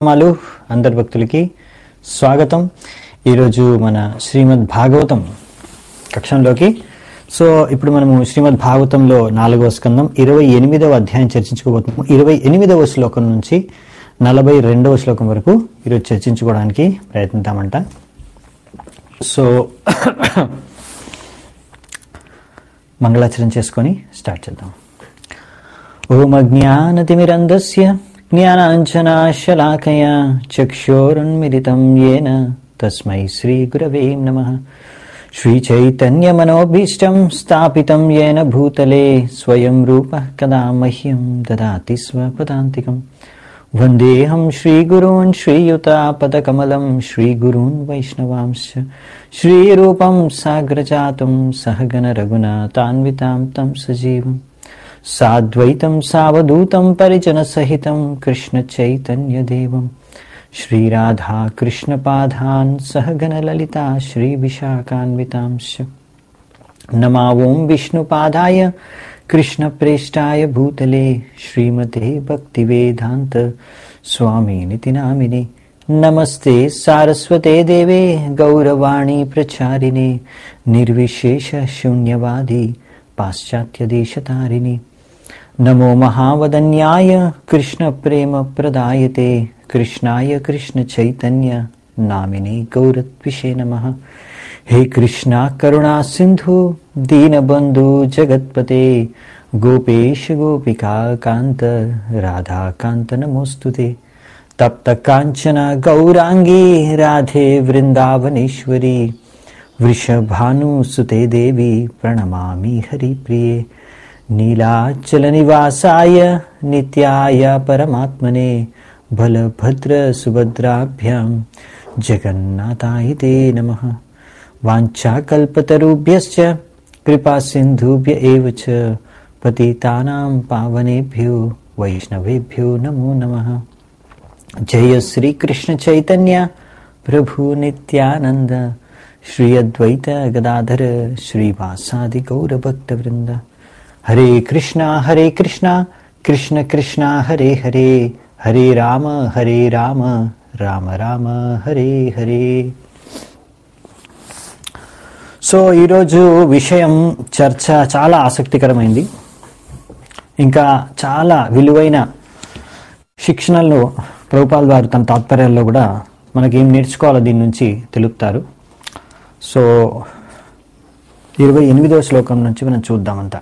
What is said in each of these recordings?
మాలు అందరి భక్తులకి స్వాగతం ఈరోజు మన శ్రీమద్ భాగవతం కక్షంలోకి సో ఇప్పుడు మనము శ్రీమద్ భాగవతంలో నాలుగవ స్కందం ఇరవై ఎనిమిదవ అధ్యాయం చర్చించుకోబోతున్నాము ఇరవై ఎనిమిదవ శ్లోకం నుంచి నలభై రెండవ శ్లోకం వరకు ఈరోజు చర్చించుకోవడానికి ప్రయత్నిద్దామంట సో మంగళాచరణ చేసుకొని స్టార్ట్ చేద్దాం ఓమజ్ఞానతిమిరంధస్య జ్ఞానాంజనాశలాకయా చక్షోరున్మిలితం येन తస్మై శ్రీగురవే నమః శ్రీచైతన్యమనోభీష్టం స్థాపితం येन భూతలే స్వయం రూపः కదా మह्यं దదాతి స్వపదాంతికం వందేహం శ్రీగురూన్ శ్రీయుతాపదకమలం శ్రీగురూన్ వైష్ణవాంశ శ్రీరూపం సాగ్రజాతం సహగణ రఘునాథాన్వితాం తం సజీవం సాద్వైతం సావధూతం పరిజనసహితం కృష్ణచైతన్యదేవం శ్రీరాధాకృష్ణపాదాన్ సహగణలలితా శ్రీవిశాఖాన్వితాంశ नमा ॐ विष्णुपादाय कृष्णप्रेष्ठाय भूतले श्रीमते भक्तिवेदान्त स्वामिनिति नामिने नमस्ते सारस्वते देवे गौरवाणी प्रचारिणे निर्विशेषशून्यवादी पाश्चात्यदेशतारिणि नमो महावदन्याय कृष्णप्रेमप्रदायते कृष्णाय कृष्णचैतन्य नामिने गौरत्विषे नमः हे कृष्णा करुणा सिन्धु दीनबन्धु जगत्पते गोपेश गोपिका कान्त राधाकान्त नमोऽस्तु ते तप्त काञ्चन गौराङ्गी राधे वृन्दावनेश्वरी वृषभानुसुते देवी प्रणमामि हरिप्रिये नीलाचलनिवासाय नित्याय परमात्मने बलभद्रसुभद्राभ्यां जगन्नाथाय ते नमः वाञ्छाकल्पतरुभ्यश्च कृपासिन्धुभ्य एव च पतितानां पावनेभ्यो वैष्णवेभ्यो नमो नमः जय श्रीकृष्णचैतन्य प्रभु नित्यानन्द श्री अद्वैत गदाधर श्रीवासादि गौरभक्तवृन्द हरे कृष्णा हरे कृष्णा कृष्ण कृष्णा हरे हरे हरे राम हरे राम రామ రామ హరే హరే సో ఈరోజు విషయం చర్చ చాలా ఆసక్తికరమైంది ఇంకా చాలా విలువైన శిక్షణలను ప్రభుపాల్ వారు తన తాత్పర్యాల్లో కూడా మనకి ఏం నేర్చుకోవాలో దీని నుంచి తెలుపుతారు సో ఇరవై ఎనిమిదవ శ్లోకం నుంచి మనం చూద్దామంతా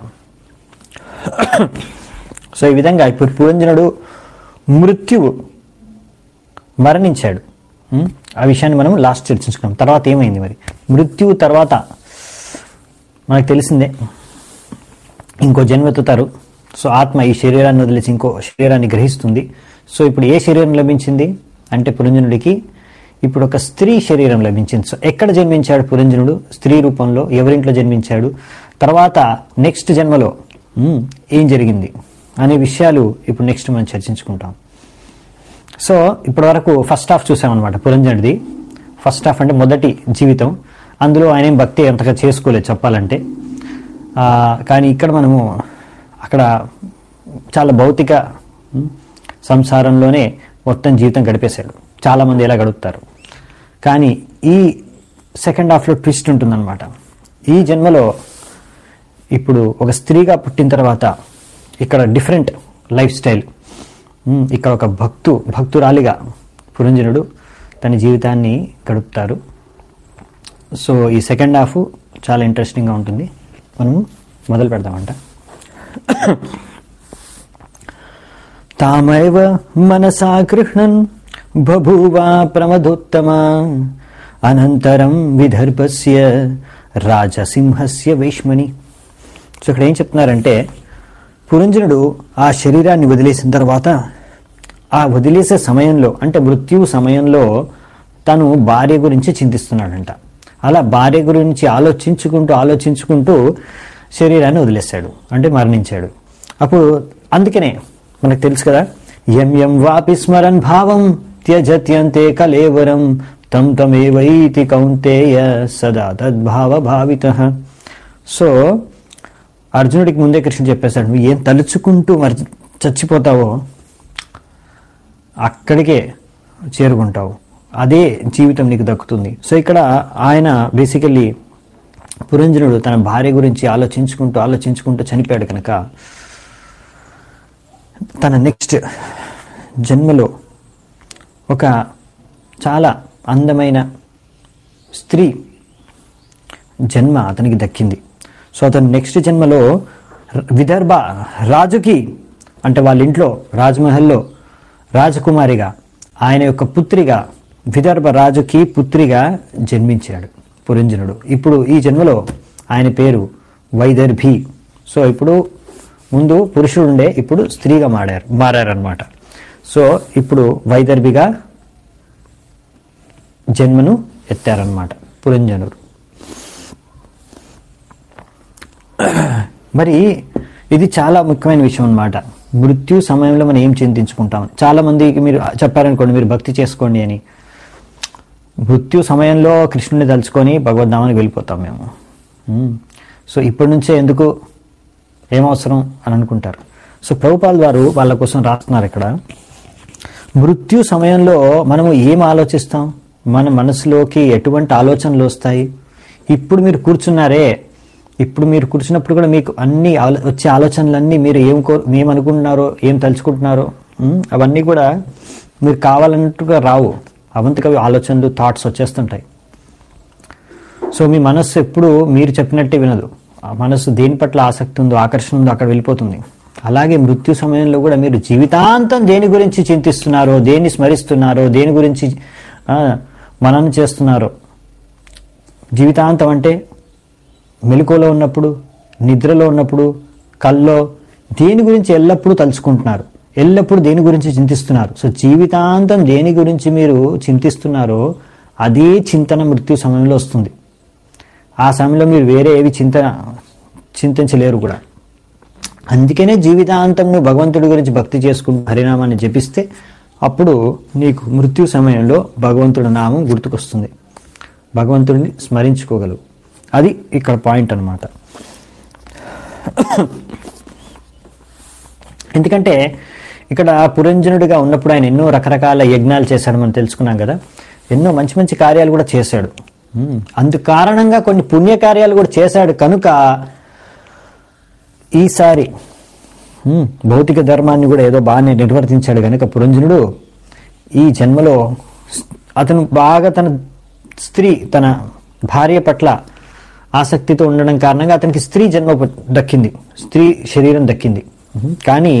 సో ఈ విధంగా ఇప్పుడు పురంజనుడు మృత్యువు మరణించాడు ఉం? ఆ విషయాన్ని మనం లాస్ట్ చర్చించుకున్నాం తర్వాత ఏమైంది మరి మృత్యువు తర్వాత మనకు తెలిసిందే ఇంకో జన్మెత్తుతారు సో ఆత్మ ఈ శరీరాన్ని వదిలేసి ఇంకో శరీరాన్ని గ్రహిస్తుంది సో ఇప్పుడు ఏ శరీరం లభించింది అంటే పురంజనుడికి ఇప్పుడు ఒక స్త్రీ శరీరం లభించింది సో ఎక్కడ జన్మించాడు పురంజనుడు స్త్రీ రూపంలో ఎవరింట్లో జన్మించాడు తర్వాత నెక్స్ట్ జన్మలో ఉం, ఏం జరిగింది అనే విషయాలు ఇప్పుడు నెక్స్ట్ మనం చర్చించుకుంటాం సో ఇప్పటి వరకు ఫస్ట్ హాఫ్ చూసామన్నమాట పురంజనుడిది ఫస్ట్ హాఫ్ అంటే మొదటి జీవితం అందులో ఆయన ఏం భక్తి అంతగా చేసుకోలేదు చెప్పాలంటే ఆ, కానీ ఇక్కడ మనము అక్కడ చాలా భౌతిక ఉం, సంసారంలోనే మొత్తం జీవితం గడిపేశాడు చాలామంది ఎలా గడుపుతారు కానీ ఈ సెకండ్ హాఫ్లో ట్విస్ట్ ఉంటుందన్నమాట ఈ జన్మలో ఇప్పుడు ఒక స్త్రీగా పుట్టిన తర్వాత ఇక్కడ డిఫరెంట్ లైఫ్ స్టైల్ ఉమ్, ఇక్కడ ఒక భక్తు భక్తురాలిగా పురంజనుడు తన జీవితాన్ని గడుపుతారు సో ఈ సెకండ్ హాఫ్ చాలా ఇంట్రెస్టింగ్గా ఉంటుంది మనము మొదలు పెడదామంట తామైవ మనసా గృహ్ణన్ బభూవా ప్రమదోత్తమా అనంతరం విదర్భస్య రాజసింహస్య వేష్మణి సో ఇక్కడ ఏం చెప్తున్నారంటే పురంజనుడు ఆ శరీరాన్ని వదిలేసిన తర్వాత ఆ వదిలేసే సమయంలో అంటే మృత్యు సమయంలో తను భార్య గురించి చింతిస్తున్నాడంట అలా భార్య గురించి ఆలోచించుకుంటూ ఆలోచించుకుంటూ శరీరాన్ని వదిలేశాడు అంటే మరణించాడు అప్పుడు అందుకనే మనకు తెలుసు కదా ఎం ఎం వాపి స్మరన్ భావం త్యజత్యంతే కలేవరం తం తమేవైతి కౌంతేయ సదా తద్భావ భావిత సో అర్జునుడికి ముందే కృష్ణ చెప్పేశాడు నువ్వు ఏం తలుచుకుంటూ మరి చచ్చిపోతావో అక్కడికే చేరుకుంటావు అదే జీవితం నీకు దక్కుతుంది సో ఇక్కడ ఆయన బేసికల్లీ పురంజనుడు తన భార్య గురించి ఆలోచించుకుంటూ ఆలోచించుకుంటూ చనిపోయాడు కనుక తన నెక్స్ట్ జన్మలో ఒక చాలా అందమైన స్త్రీ జన్మ అతనికి దక్కింది సో అతను నెక్స్ట్ జన్మలో విదర్భ రాజుకి అంటే వాళ్ళ ఇంట్లో రాజ్మహల్లో రాజకుమారిగా ఆయన యొక్క పుత్రిగా విదర్భ రాజుకి పుత్రిగా జన్మించాడు పురంజనుడు ఇప్పుడు ఈ జన్మలో ఆయన పేరు వైదర్భి సో ఇప్పుడు ముందు పురుషుడు ఉండే ఇప్పుడు స్త్రీగా మారారు మారారనమాట సో ఇప్పుడు వైదర్భిగా జన్మను ఎత్తారనమాట పురంజనుడు మరి ఇది చాలా ముఖ్యమైన విషయం అన్నమాట మృత్యు సమయంలో మనం ఏం చింతించుకుంటాం చాలా మందికి మీరు చెప్పారనుకోండి మీరు భక్తి చేసుకోండి అని మృత్యు సమయంలో కృష్ణుని తలుచుకొని భగవద్ధామానికి వెళ్ళిపోతాం మేము మ్మ్. సో ఇప్పటి నుంచే ఎందుకు ఏమవసరం అని అనుకుంటారు సో ప్రభుపాల్ వారు వాళ్ళ కోసం రాస్తున్నారు ఇక్కడ మృత్యు సమయంలో మనము ఏం ఆలోచిస్తాం మన మనసులోకి ఎటువంటి ఆలోచనలు వస్తాయి ఇప్పుడు మీరు కూర్చున్నారే ఇప్పుడు మీరు కూర్చున్నప్పుడు కూడా మీకు అన్ని ఆలో- వచ్చే ఆలోచనలన్నీ మీరు ఏం కో ఏం అనుకుంటున్నారో ఏం తలుచుకుంటున్నారో ఉమ్, అవన్నీ కూడా మీరు కావాలన్నట్టుగా రావు అవంతకవి ఆలోచనలు థాట్స్ వచ్చేస్తుంటాయి సో మీ మనస్సు ఎప్పుడు మీరు చెప్పినట్టే వినదు ఆ మనస్సు దేని పట్ల ఆసక్తి ఉందో ఆకర్షణ ఉందో అక్కడ వెళ్ళిపోతుంది అలాగే మృత్యు సమయంలో కూడా మీరు జీవితాంతం దేని గురించి చింతిస్తున్నారో దేన్ని స్మరిస్తున్నారో దేని గురించి ఆ, మననం చేస్తున్నారో జీవితాంతం అంటే మెలకువలో ఉన్నప్పుడు నిద్రలో ఉన్నప్పుడు కల్లో దేని గురించి ఎల్లప్పుడూ తలుచుకుంటున్నారు ఎల్లప్పుడూ దేని గురించి చింతిస్తున్నారు సో జీవితాంతం దేని గురించి మీరు చింతిస్తున్నారో అదే చింతన మృత్యు సమయంలో వస్తుంది ఆ సమయంలో మీరు వేరే ఏవి చింతన చింతించలేరు కూడా అందుకనే జీవితాంతం నువ్వు భగవంతుడి గురించి భక్తి చేసుకుంటూ హరినామాన్ని జపిస్తే అప్పుడు నీకు మృత్యు సమయంలో భగవంతుడి నామం గుర్తుకొస్తుంది భగవంతుడిని స్మరించుకోగలవు అది ఇక్కడ పాయింట్ అన్నమాట ఎందుకంటే ఇక్కడ పురంజనుడిగా ఉన్నప్పుడు ఆయన ఎన్నో రకరకాల యజ్ఞాలు చేశాడు మనం తెలుసుకున్నాం కదా ఎన్నో మంచి మంచి కార్యాలు కూడా చేశాడు ఉమ్, అందు కారణంగా కొన్ని పుణ్యకార్యాలు కూడా చేశాడు కనుక ఈసారి ఉమ్, భౌతిక ధర్మాన్ని కూడా ఏదో బాగానే నిర్వర్తించాడు కనుక పురంజనుడు ఈ జన్మలో అతను బాగా తన స్త్రీ తన భార్య పట్ల ఆసక్తితో ఉండడం కారణంగా అతనికి స్త్రీ జన్మ ప- దక్కింది స్త్రీ శరీరం దక్కింది ఉమ్, కానీ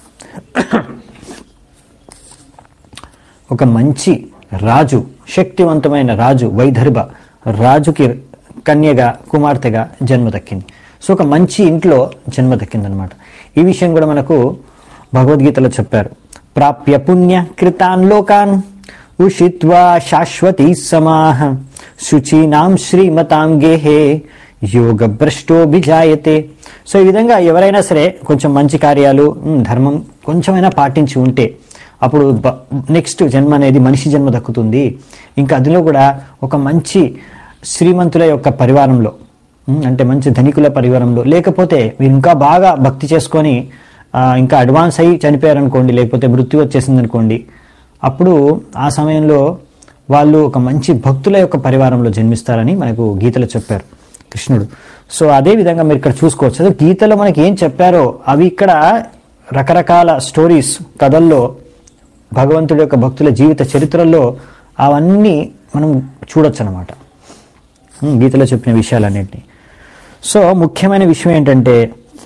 ఒక మంచి రాజు శక్తివంతమైన రాజు వైదర్భ రాజుకి కన్యగా కుమార్తెగా జన్మ దక్కింది సో ఒక మంచి ఇంట్లో జన్మ దక్కిందనమాట ఈ విషయం కూడా మనకు భగవద్గీతలో చెప్పారు ప్రాప్య పుణ్య కృతాన్ లోకాన్ ఉషిత్వా శాశ్వతీ సమాహ శుచీనాం శ్రీమతాం గేహే యోగ భ్రష్టోభిజాయతే సో ఈ విధంగా ఎవరైనా సరే కొంచెం మంచి కార్యాలు ఉమ్, ధర్మం కొంచెమైనా పాటించి ఉంటే అప్పుడు నెక్స్ట్ జన్మ అనేది మనిషి జన్మ దక్కుతుంది ఇంకా అందులో కూడా ఒక మంచి శ్రీమంతుల యొక్క పరివారంలో ఉమ్, అంటే మంచి ధనికుల పరివారంలో లేకపోతే మీరు ఇంకా బాగా భక్తి చేసుకొని ఆ, ఇంకా అడ్వాన్స్ అయ్యి చనిపోయారనుకోండి లేకపోతే మృత్యు వచ్చేసింది అనుకోండి అప్పుడు ఆ సమయంలో వాళ్ళు ఒక మంచి భక్తుల యొక్క పరివారంలో జన్మిస్తారని మనకు గీతలో చెప్పారు కృష్ణుడు సో అదే విధంగా మీరు ఇక్కడ చూసుకోవచ్చు అదే గీతలో మనకి ఏం చెప్పారో అవి ఇక్కడ రకరకాల స్టోరీస్ కథల్లో భగవంతుడి యొక్క భక్తుల జీవిత చరిత్రల్లో అవన్నీ మనం చూడొచ్చు అనమాట గీతలో చెప్పిన విషయాలన్నింటినీ సో ముఖ్యమైన విషయం ఏంటంటే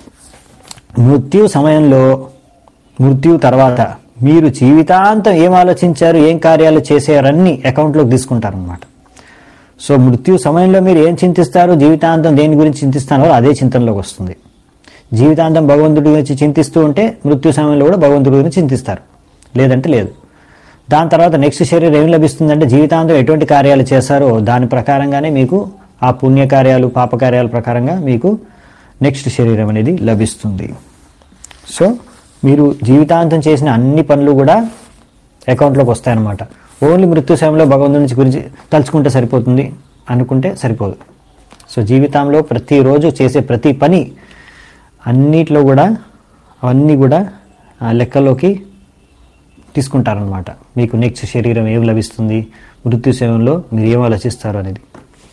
మృత్యు సమయంలో మృత్యు తర్వాత మీరు జీవితాంతం ఏం ఆలోచించారు ఏం కార్యాలు చేశారన్నీ అకౌంట్లోకి తీసుకుంటారనమాట సో మృత్యు సమయంలో మీరు ఏం చింతిస్తారో జీవితాంతం దేని గురించి చింతిస్తారో అదే చింతనలోకి వస్తుంది జీవితాంతం భగవంతుడి గురించి చింతిస్తూ ఉంటే మృత్యు సమయంలో కూడా భగవంతుడి గురించి చింతిస్తారు లేదంటే లేదు దాని తర్వాత నెక్స్ట్ శరీరం ఏం లభిస్తుందంటే జీవితాంతం ఎటువంటి కార్యాలు చేశారో దాని ప్రకారంగానే మీకు ఆ పుణ్యకార్యాలు పాపకార్యాల ప్రకారంగా మీకు నెక్స్ట్ శరీరం అనేది లభిస్తుంది సో మీరు జీవితాంతం చేసిన అన్ని పనులు కూడా అకౌంట్లోకి వస్తాయన్నమాట ఓన్లీ మృత్యు సమయంలో భగవంతుని గురించి తలుచుకుంటే సరిపోతుంది అనుకుంటే సరిపోదు సో జీవితంలో ప్రతిరోజు చేసే ప్రతి పని అన్నిట్లో కూడా అవన్నీ కూడా ఆ లెక్కలోకి తీసుకుంటారనమాట మీకు నెక్స్ట్ శరీరం ఏం లభిస్తుంది మృత్యు సేవంలో మీరు ఏం ఆలోచిస్తారు అనేది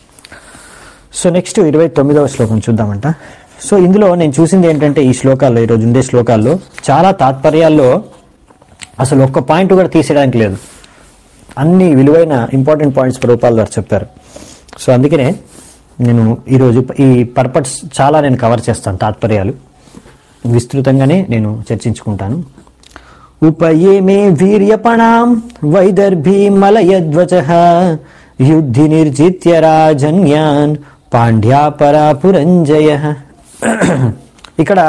సో నెక్స్ట్ ఇరవై తొమ్మిదవ శ్లోకం చూద్దామంట సో ఇందులో నేను చూసింది ఏంటంటే ఈ శ్లోకాల్లో ఈరోజు ఉండే శ్లోకాల్లో చాలా తాత్పర్యాల్లో అసలు ఒక్క పాయింట్ కూడా తీసేయడానికి లేదు అన్ని విలువైన ఇంపార్టెంట్ పాయింట్స్ రూపాల ద్వారా చెప్పారు సో అందుకనే నేను ఈరోజు ఈ పర్పస్ చాలా నేను కవర్ చేస్తాను తాత్పర్యాలు విస్తృతంగానే నేను చర్చించుకుంటాను ఉపయేమే వీర్యపణాం వైదర్భీ మలయధ్వజ యుద్ధి నిర్జిత్య రాజన్యాన్ పాండ్యాపరా పురంజయ ఇక్కడ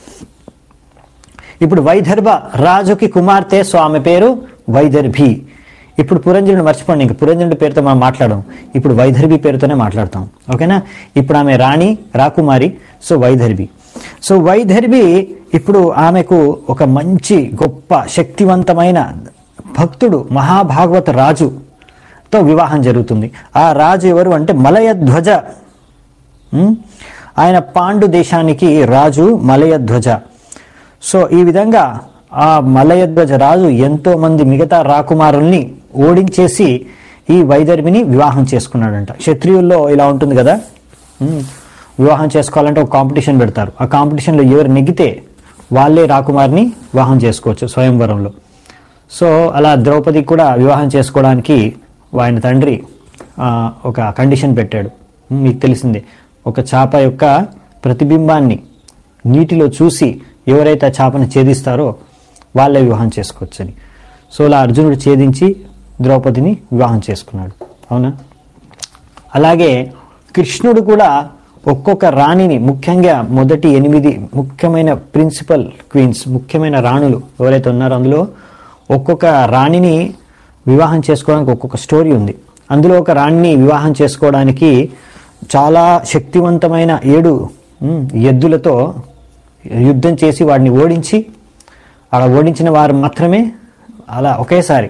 ఇప్పుడు వైదర్భ రాజుకి కుమార్తె సో ఆమె పేరు వైదర్భి ఇప్పుడు పురంజనుడు మర్చిపోండి ఇంక పురంజనుడి పేరుతో మనం మాట్లాడడం ఇప్పుడు వైదర్భి పేరుతోనే మాట్లాడతాం ఓకేనా ఇప్పుడు ఆమె రాణి రాకుమారి సో వైదర్భి సో వైదర్భి ఇప్పుడు ఆమెకు ఒక మంచి గొప్ప శక్తివంతమైన భక్తుడు మహాభాగవత రాజుతో వివాహం జరుగుతుంది ఆ రాజు ఎవరు అంటే మలయధ్వజ ఉమ్, ఆయన పాండు దేశానికి రాజు మలయధ్వజ సో ఈ విధంగా ఆ మలయధ్వజ రాజు ఎంతో మంది మిగతా రాకుమారుల్ని ఓడించేసి ఈ వైదర్భిని వివాహం చేసుకున్నాడంట క్షత్రియుల్లో ఇలా ఉంటుంది కదా ఉమ్, వివాహం చేసుకోవాలంటే ఒక కాంపిటీషన్ పెడతారు ఆ కాంపిటీషన్లో ఎవరు నెగ్గితే వాళ్ళే రాకుమారిని వివాహం చేసుకోవచ్చు స్వయంవరంలో సో అలా ద్రౌపది కూడా వివాహం చేసుకోవడానికి ఆయన తండ్రి ఆ, ఒక కండిషన్ పెట్టాడు మీకు తెలిసిందే ఒక చేప యొక్క ప్రతిబింబాన్ని నీటిలో చూసి ఎవరైతే ఆ చేపను ఛేదిస్తారో వాళ్ళే వివాహం చేసుకోవచ్చని సో అలా అర్జునుడు ఛేదించి ద్రౌపదిని వివాహం చేసుకున్నాడు అవునా అలాగే కృష్ణుడు కూడా ఒక్కొక్క రాణిని ముఖ్యంగా మొదటి ఎనిమిది ముఖ్యమైన ప్రిన్సిపల్ క్వీన్స్ ముఖ్యమైన రాణులు ఎవరైతే ఉన్నారో అందులో ఒక్కొక్క రాణిని వివాహం చేసుకోవడానికి ఒక్కొక్క స్టోరీ ఉంది అందులో ఒక రాణిని వివాహం చేసుకోవడానికి చాలా శక్తివంతమైన ఏడు ఉమ్, ఎద్దులతో యుద్ధం చేసి వాడిని ఓడించి అలా ఓడించిన వారు మాత్రమే అలా ఒకేసారి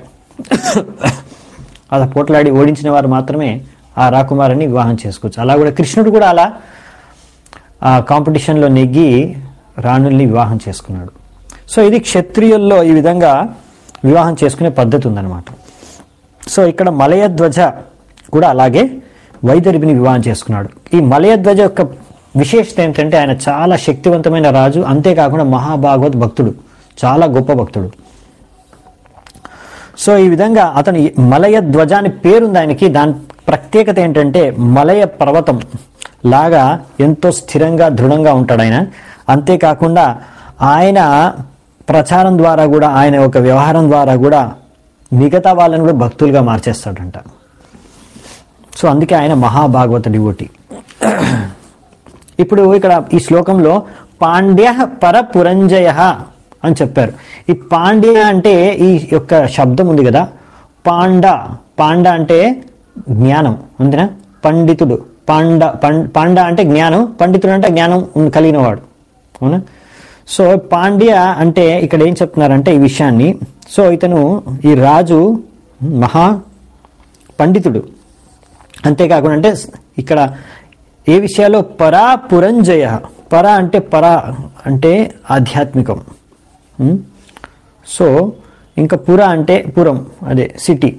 అలా పోట్లాడి ఓడించిన వారు మాత్రమే ఆ రాకుమారిని వివాహం చేసుకోవచ్చు అలా కూడా కృష్ణుడు కూడా అలా ఆ కాంపిటీషన్లో నెగ్గి రాణుల్ని వివాహం చేసుకున్నాడు సో ఇది క్షత్రియుల్లో ఈ విధంగా వివాహం చేసుకునే పద్ధతి ఉందన్నమాట సో ఇక్కడ మలయధ్వజ కూడా అలాగే వైదర్భిని వివాహం చేసుకున్నాడు ఈ మలయధ్వజ యొక్క విశేషత ఏంటంటే ఆయన చాలా శక్తివంతమైన రాజు అంతేకాకుండా మహాభాగవత్ భక్తుడు చాలా గొప్ప భక్తుడు సో ఈ విధంగా అతను మలయ ధ్వజ అని పేరుంది ఆయనకి దాని ప్రత్యేకత ఏంటంటే మలయ పర్వతం లాగా ఎంతో స్థిరంగా దృఢంగా ఉంటాడు ఆయన అంతేకాకుండా ఆయన ప్రచారం ద్వారా కూడా ఆయన ఒక వ్యవహారం ద్వారా కూడా మిగతా వాళ్ళని కూడా భక్తులుగా మార్చేస్తాడంట సో అందుకే ఆయన మహాభాగవత డివోటి ఇప్పుడు ఇక్కడ ఈ శ్లోకంలో పాండ్య పరపురంజయ అని చెప్పారు ఈ పాండ్య అంటే ఈ యొక్క శబ్దం ఉంది కదా పాండ పాండ అంటే జ్ఞానం అంతేనా పండితుడు పాండ పం- పాండ అంటే జ్ఞానం పండితుడు అంటే జ్ఞానం ఉన్న- కలిగినవాడు అవునా సో పాండ్య అంటే ఇక్కడ ఏం చెప్తున్నారంటే ఈ విషయాన్ని సో ఇతను ఈ రాజు మహా పండితుడు అంతేకాకుండా అంటే ఇక్కడ ఏ విషయాల్లో పరా పురంజయ పర అంటే పర అంటే ఆధ్యాత్మికం ఉం? సో ఇంకా పుర అంటే పురం అదే సిటీ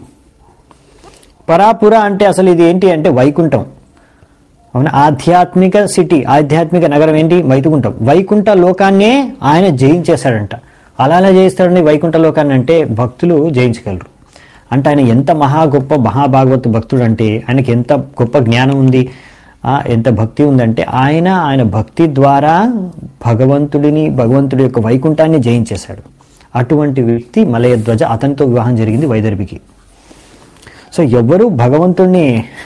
పరాపుర అంటే అసలు ఇది ఏంటి అంటే వైకుంఠం అవునా ఆధ్యాత్మిక సిటీ ఆధ్యాత్మిక నగరం ఏంటి వైకుంఠం వైకుంఠ లోకాన్నే ఆయన జయించేశాడంట అలా ఎలా జయిస్తాడండి వైకుంఠ లోకాన్ని అంటే భక్తులు జయించగలరు అంటే ఆయన ఎంత మహా గొప్ప మహాభాగవత్ భక్తుడు అంటే ఆయనకి ఎంత గొప్ప జ్ఞానం ఉంది ఆ, ఎంత భక్తి ఉందంటే ఆయన ఆయన భక్తి ద్వారా భగవంతుడిని భగవంతుడి యొక్క వైకుంఠాన్ని జయించేశాడు అటువంటి వ్యక్తి మలయధ్వజ అతనితో వివాహం జరిగింది వైదర్భికి సో ఎవరు భగవంతుణ్ణి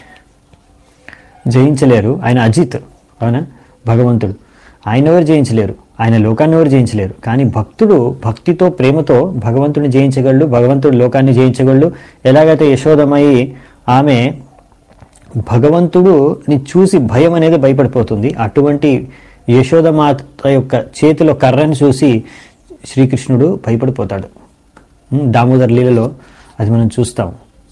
జయించలేరు ఆయన అజిత్ అవునా భగవంతుడు ఆయన ఎవరు జయించలేరు ఆయన లోకాన్ని ఎవరు జయించలేరు కానీ భక్తుడు భక్తితో ప్రేమతో భగవంతుడిని జయించగలడు భగవంతుడు లోకాన్ని జయించగలడు ఎలాగైతే యశోదమయి ఆమె భగవంతుడుని చూసి భయం అనేది భయపడిపోతుంది అటువంటి యశోదమాత యొక్క చేతిలో కర్రని చూసి శ్రీకృష్ణుడు భయపడిపోతాడు ఉమ్, దామోదర్ లీలలో అది మనం చూస్తాం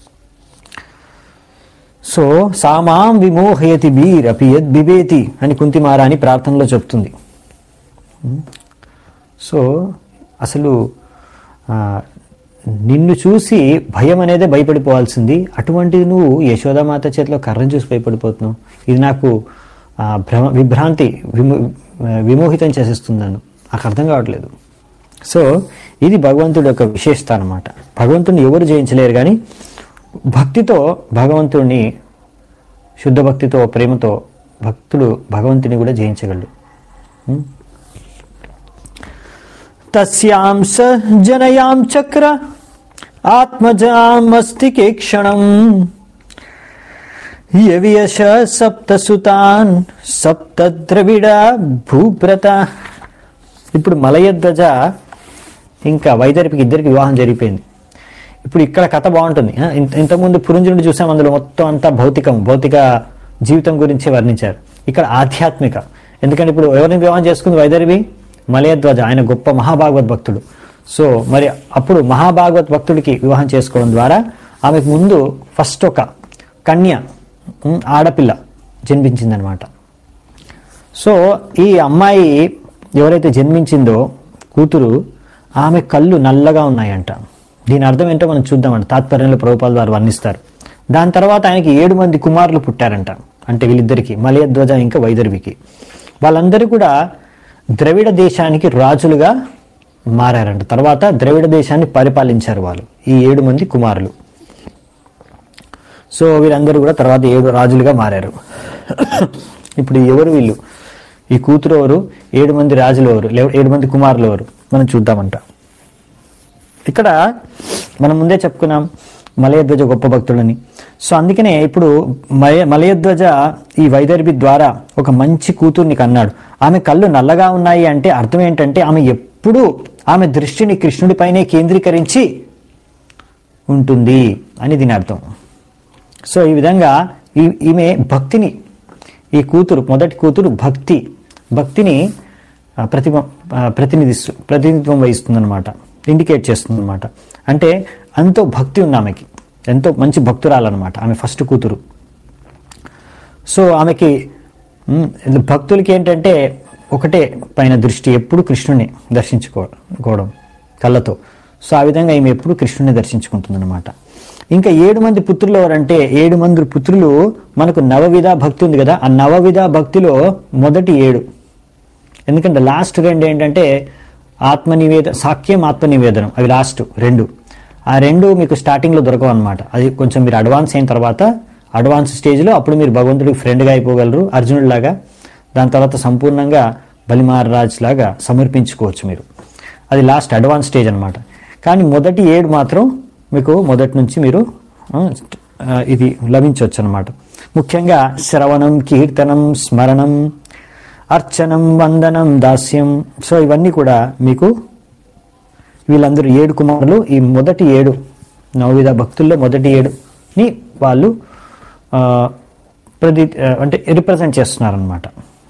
సో సామాం విమోహయతి బీర్ అపి యద్ బిబేతి అని కుంతిమారాని ప్రార్థనలో చెప్తుంది ఉం? సో అసలు ఆ, నిన్ను చూసి భయం అనేదే భయపడిపోవాల్సింది అటువంటిది నువ్వు యశోదామాత చేతిలో కర్రను చూసి భయపడిపోతున్నావు ఇది నాకు ఆ, భ్రమ విభ్రాంతి విము విమోహితం చేసేస్తుంది నన్ను నాకు అర్థం కావట్లేదు సో ఇది భగవంతుడి యొక్క విశేషత అనమాట భగవంతుడిని ఎవరు జయించలేరు కానీ భక్తితో భగవంతుడిని శుద్ధ భక్తితో ప్రేమతో భక్తుడు భగవంతుని కూడా జయించగలడు ఉం? తస్యాం స జనయాం చక్ర ఆత్మజామస్తికే క్షణం యవియశ సప్తసుతాన్ సప్తద్రవిడ భూభ్రత ఇప్పుడు మలయధ్వజ ఇంకా వైదరిపికి ఇద్దరికి వివాహం జరిగిపోయింది ఇప్పుడు ఇక్కడ కథ బాగుంటుంది ఆ, ఇంత- ఇంతకుముందు పురుంజునుడు చూసాం అందులో మొత్తం అంతా భౌతికం భౌతిక జీవితం గురించి వర్ణించారు ఇక్కడ ఆధ్యాత్మిక ఎందుకంటే ఇప్పుడు ఎవరిని వివాహం చేసుకుంది వైదరివి మలయధ్వజ ఆయన గొప్ప మహాభాగవత్ భక్తుడు సో మరి అప్పుడు మహాభాగవత్ భక్తుడికి వివాహం చేసుకోవడం ద్వారా ఆమెకు ముందు ఫస్ట్ ఒక కన్య ఉమ్, ఆడపిల్ల జన్మించిందనమాట సో ఈ అమ్మాయి ఎవరైతే జన్మించిందో కూతురు ఆమె కళ్ళు నల్లగా ఉన్నాయంట దీని అర్థం ఏంటో మనం చూద్దామంట తాత్పర్యంలో ప్రభుపాల ద్వారా వర్ణిస్తారు దాని తర్వాత ఆయనకి ఏడు మంది కుమారులు పుట్టారంట అంటే వీళ్ళిద్దరికి మలయధ్వజ ఇంకా వైదర్వికి వాళ్ళందరూ కూడా ద్రవిడ దేశానికి రాజులుగా మారారంట తర్వాత ద్రవిడ దేశాన్ని పరిపాలించారు వాళ్ళు ఈ ఏడు మంది కుమారులు సో వీళ్ళందరూ కూడా తర్వాత ఏడు రాజులుగా మారారు ఇప్పుడు ఎవరు వీళ్ళు ఈ కూతురు ఎవరు ఏడు మంది రాజులు ఎవరు లేవ- ఏడు మంది కుమారులు ఎవరు మనం చూద్దామంట ఇక్కడ మనం ముందే చెప్పుకున్నాం మలయధ్వజ గొప్ప భక్తుడని సో అందుకనే ఇప్పుడు మలయ మలయధ్వజ ఈ వైదర్భి ద్వారా ఒక మంచి కూతుర్ని కన్నాడు ఆమె కళ్ళు నల్లగా ఉన్నాయి అంటే అర్థం ఏంటంటే ఆమె ఎప్పుడూ ఆమె దృష్టిని కృష్ణుడిపైనే కేంద్రీకరించి ఉంటుంది అని దీని అర్థం సో ఈ విధంగా ఈ ఈమె భక్తిని ఈ కూతురు మొదటి కూతురు భక్తి భక్తిని ఆ, ప్రతిమ ఆ, ప్రతినిధిస్తూ ప్రతినిధిత్వం వహిస్తుందన్నమాట ఇండికేట్ చేస్తుందన్నమాట అంటే ఎంతో భక్తి ఉంది ఆమెకి ఎంతో మంచి భక్తురాలన్నమాట ఆమె ఫస్ట్ కూతురు సో ఆమెకి మ్, భక్తులకి ఏంటంటే ఒకటే పైన దృష్టి ఎప్పుడు కృష్ణుని దర్శించుకోవడం కళ్ళతో సో ఆ విధంగా ఈమె ఎప్పుడు కృష్ణుని దర్శించుకుంటుందన్నమాట ఇంకా ఏడు మంది పుత్రులు ఎవరంటే ఏడు మంది పుత్రులు మనకు నవవిధ భక్తి ఉంది కదా ఆ నవవిధ భక్తిలో మొదటి ఏడు ఎందుకంటే లాస్ట్ రెండు ఏంటంటే ఆత్మనివేద సాఖ్యం ఆత్మనివేదనం అవి లాస్ట్ రెండు ఆ రెండు మీకు స్టార్టింగ్లో దొరకవు అనమాట అది కొంచెం మీరు అడ్వాన్స్ అయిన తర్వాత అడ్వాన్స్ స్టేజ్లో అప్పుడు మీరు భగవంతుడికి ఫ్రెండ్గా అయిపోగలరు అర్జునుడిలాగా దాని తర్వాత సంపూర్ణంగా బలిమారాజ్ లాగా సమర్పించుకోవచ్చు మీరు అది లాస్ట్ అడ్వాన్స్ స్టేజ్ అనమాట కానీ మొదటి ఏడు మాత్రం మీకు మొదటి నుంచి మీరు ఆ, ఆ, ఇది లభించవచ్చు అనమాట ముఖ్యంగా శ్రవణం కీర్తనం స్మరణం అర్చనం వందనం దాస్యం సో ఇవన్నీ కూడా మీకు వీళ్ళందరూ ఏడు కుమారులు ఈ మొదటి ఏడు నవవిధ భక్తుల్లో మొదటి ఏడుని వాళ్ళు ఆ, ప్రతి ఆ, అంటే రిప్రజెంట్ చేస్తున్నారనమాట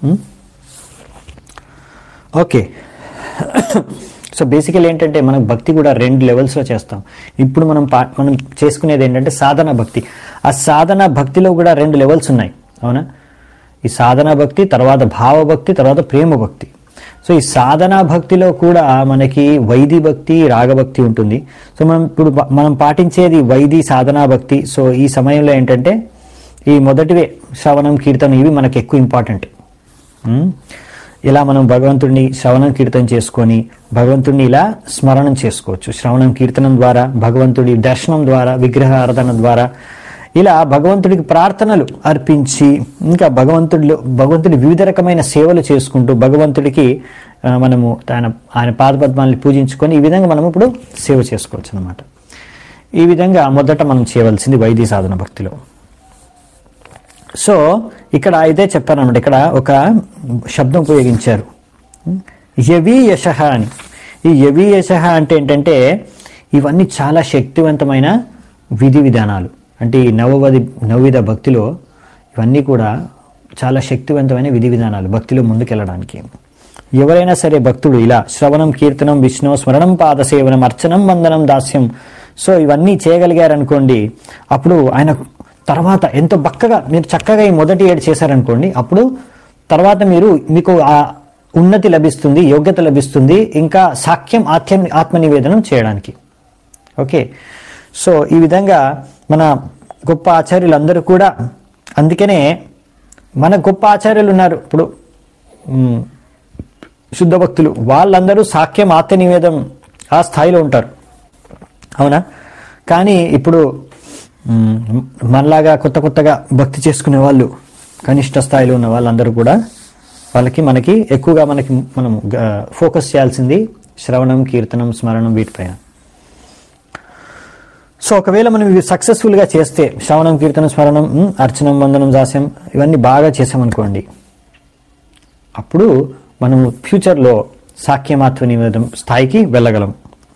ఓకే సో బేసికల్ ఏంటంటే మనం భక్తి కూడా రెండు లెవెల్స్లో చేస్తాం ఇప్పుడు మనం పా మనం చేసుకునేది ఏంటంటే సాధన భక్తి ఆ సాధన భక్తిలో కూడా రెండు లెవెల్స్ ఉన్నాయి అవునా ఈ సాధన భక్తి తర్వాత భావభక్తి తర్వాత ప్రేమ భక్తి సో ఈ సాధనా భక్తిలో కూడా మనకి వైది భక్తి రాగభక్తి ఉంటుంది సో మనం ఇప్పుడు బ- మనం పాటించేది వైది సాధనా భక్తి సో ఈ సమయంలో ఏంటంటే ఈ మొదటివే శ్రవణం కీర్తనం ఇవి మనకి ఎక్కువ ఇంపార్టెంట్ ఉమ్. ఇలా మనం భగవంతుడిని శ్రవణం కీర్తనం చేసుకొని భగవంతుడిని ఇలా స్మరణం చేసుకోవచ్చు శ్రవణం కీర్తనం ద్వారా భగవంతుడి దర్శనం ద్వారా విగ్రహ ఆరాధన ద్వారా ఇలా భగవంతుడికి ప్రార్థనలు అర్పించి ఇంకా భగవంతుడిలో భగవంతుడి వివిధ రకమైన సేవలు చేసుకుంటూ భగవంతుడికి ఆ, మనము ఆయన ఆయన పాదపద్మాల్ని పూజించుకొని ఈ విధంగా మనం ఇప్పుడు సేవ చేసుకోవచ్చు అనమాట ఈ విధంగా మొదట మనం చేయవలసింది వైద్య సాధన భక్తిలో సో ఇక్కడ ఇదే చెప్పారనమాట ఇక్కడ ఒక శబ్దం ఉపయోగించారు యవి యశ అని ఈ యవి యశ అంటే ఏంటంటే ఇవన్నీ చాలా శక్తివంతమైన విధి విధానాలు అంటే ఈ నవవది నవవిధ భక్తిలో ఇవన్నీ కూడా చాలా శక్తివంతమైన విధి విధానాలు భక్తిలో ముందుకెళ్ళడానికి ఎవరైనా సరే భక్తుడు ఇలా శ్రవణం కీర్తనం విష్ణు స్మరణం పాదసేవనం అర్చనం వందనం దాస్యం సో ఇవన్నీ చేయగలిగారనుకోండి అప్పుడు ఆయన తర్వాత ఎంతో బక్కగా మీరు చక్కగా ఈ మొదటి ఏడు చేశారనుకోండి అప్పుడు తర్వాత మీరు మీకు ఆ ఉన్నతి లభిస్తుంది యోగ్యత లభిస్తుంది ఇంకా సాఖ్యం ఆత్మ ఆత్మనివేదనం చేయడానికి ఓకే సో ఈ విధంగా మన గొప్ప ఆచార్యులందరూ కూడా అందుకనే మన గొప్ప ఆచార్యులు ఉన్నారు ఇప్పుడు మ్, శుద్ధ భక్తులు వాళ్ళందరూ సాఖ్యం ఆత్మ నివేదం ఆ స్థాయిలో ఉంటారు అవునా కానీ ఇప్పుడు మ్, మనలాగా కొత్త కొత్తగా భక్తి చేసుకునే వాళ్ళు కనిష్ట స్థాయిలో ఉన్న వాళ్ళందరూ కూడా వాళ్ళకి మనకి ఎక్కువగా మనకి మనం గ- ఫోకస్ చేయాల్సింది శ్రవణం కీర్తనం స్మరణం వీటిపైన సో ఒకవేళ మనం ఇవి సక్సెస్ఫుల్గా చేస్తే శ్రవణం కీర్తనం స్మరణం మ్, అర్చనం వందనం దాస్యం ఇవన్నీ బాగా చేసామనుకోండి అప్పుడు మనం ఫ్యూచర్లో సాఖ్యమాత్వ నివేదం స్థాయికి వెళ్ళగలం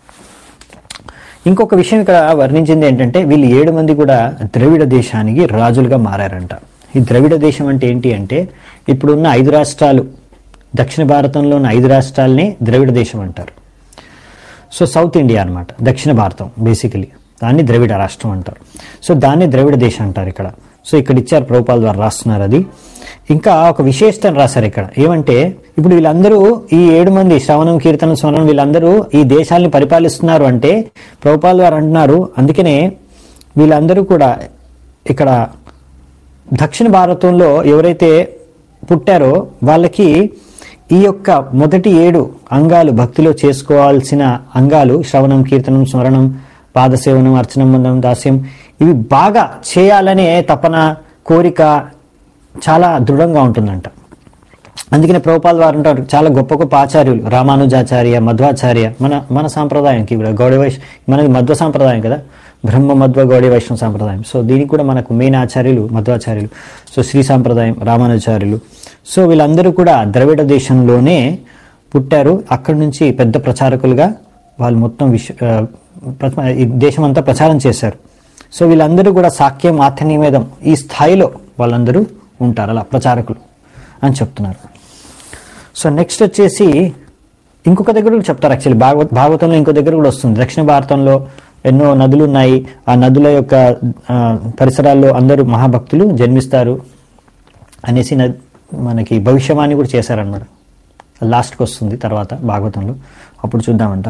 ఇంకొక విషయం ఇక్కడ వర్ణించింది ఏంటంటే వీళ్ళు ఏడు మంది కూడా ద్రవిడ దేశానికి రాజులుగా మారారంట ఈ ద్రవిడ దేశం అంటే ఏంటి అంటే ఇప్పుడున్న ఐదు రాష్ట్రాలు దక్షిణ భారతంలో ఉన్న ఐదు రాష్ట్రాలని ద్రవిడ దేశం అంటారు సో సౌత్ ఇండియా అన్నమాట దక్షిణ భారతం బేసికలీ దాన్ని ద్రవిడ రాష్ట్రం అంటారు సో దాన్ని ద్రవిడ దేశం అంటారు ఇక్కడ సో ఇక్కడ ఇచ్చారు ప్రభుపాల ద్వారా రాస్తున్నారు అది ఇంకా ఒక విశేషతను రాశారు ఇక్కడ ఏమంటే ఇప్పుడు వీళ్ళందరూ ఈ ఏడు మంది శ్రవణం కీర్తనం స్మరణం వీళ్ళందరూ ఈ దేశాల్ని పరిపాలిస్తున్నారు అంటే ప్రభుపాల వారు అంటున్నారు అందుకనే వీళ్ళందరూ కూడా ఇక్కడ దక్షిణ భారతంలో ఎవరైతే పుట్టారో వాళ్ళకి ఈ యొక్క మొదటి ఏడు అంగాలు భక్తిలో చేసుకోవాల్సిన అంగాలు శ్రవణం కీర్తనం స్మరణం పాదసేవనం అర్చనం మందం దాస్యం ఇవి బాగా చేయాలనే తపన కోరిక చాలా దృఢంగా ఉంటుందంట అందుకనే ప్రభుపాల్ వారు అంటారు చాలా గొప్ప గొప్ప ఆచార్యులు రామానుజాచార్య మధ్వాచార్య మన మన సాంప్రదాయంకి కూడా గౌడ వైశ్ మనది మధ్వ సాంప్రదాయం కదా బ్రహ్మ మధ్వ గౌడీ వైష్ణవ సాంప్రదాయం సో దీనికి కూడా మనకు మెయిన్ ఆచార్యులు మధ్వాచార్యులు సో శ్రీ సాంప్రదాయం రామానుజాచార్యులు సో వీళ్ళందరూ కూడా ద్రవిడ దేశంలోనే పుట్టారు అక్కడి నుంచి పెద్ద ప్రచారకులుగా వాళ్ళు మొత్తం విశ్వ ఆ, ప్రథమ- ఈ దేశం అంతా ప్రచారం చేశారు సో వీళ్ళందరూ కూడా సాఖ్యం ఆత్మనివేదం ఈ స్థాయిలో వాళ్ళందరూ ఉంటారు అలా ప్రచారకులు అని చెప్తున్నారు సో నెక్స్ట్ వచ్చేసి ఇంకొక దగ్గర కూడా చెప్తారు యాక్చువల్లీ భాగవత భాగవతంలో ఇంకో దగ్గర కూడా వస్తుంది దక్షిణ భారతంలో ఎన్నో నదులు ఉన్నాయి ఆ నదుల యొక్క ఆ, పరిసరాల్లో అందరూ మహాభక్తులు జన్మిస్తారు అనేసి న- మనకి భవిష్యవాణి కూడా చేశారనమాట లాస్ట్కి వస్తుంది తర్వాత భాగవతంలో అప్పుడు చూద్దామంట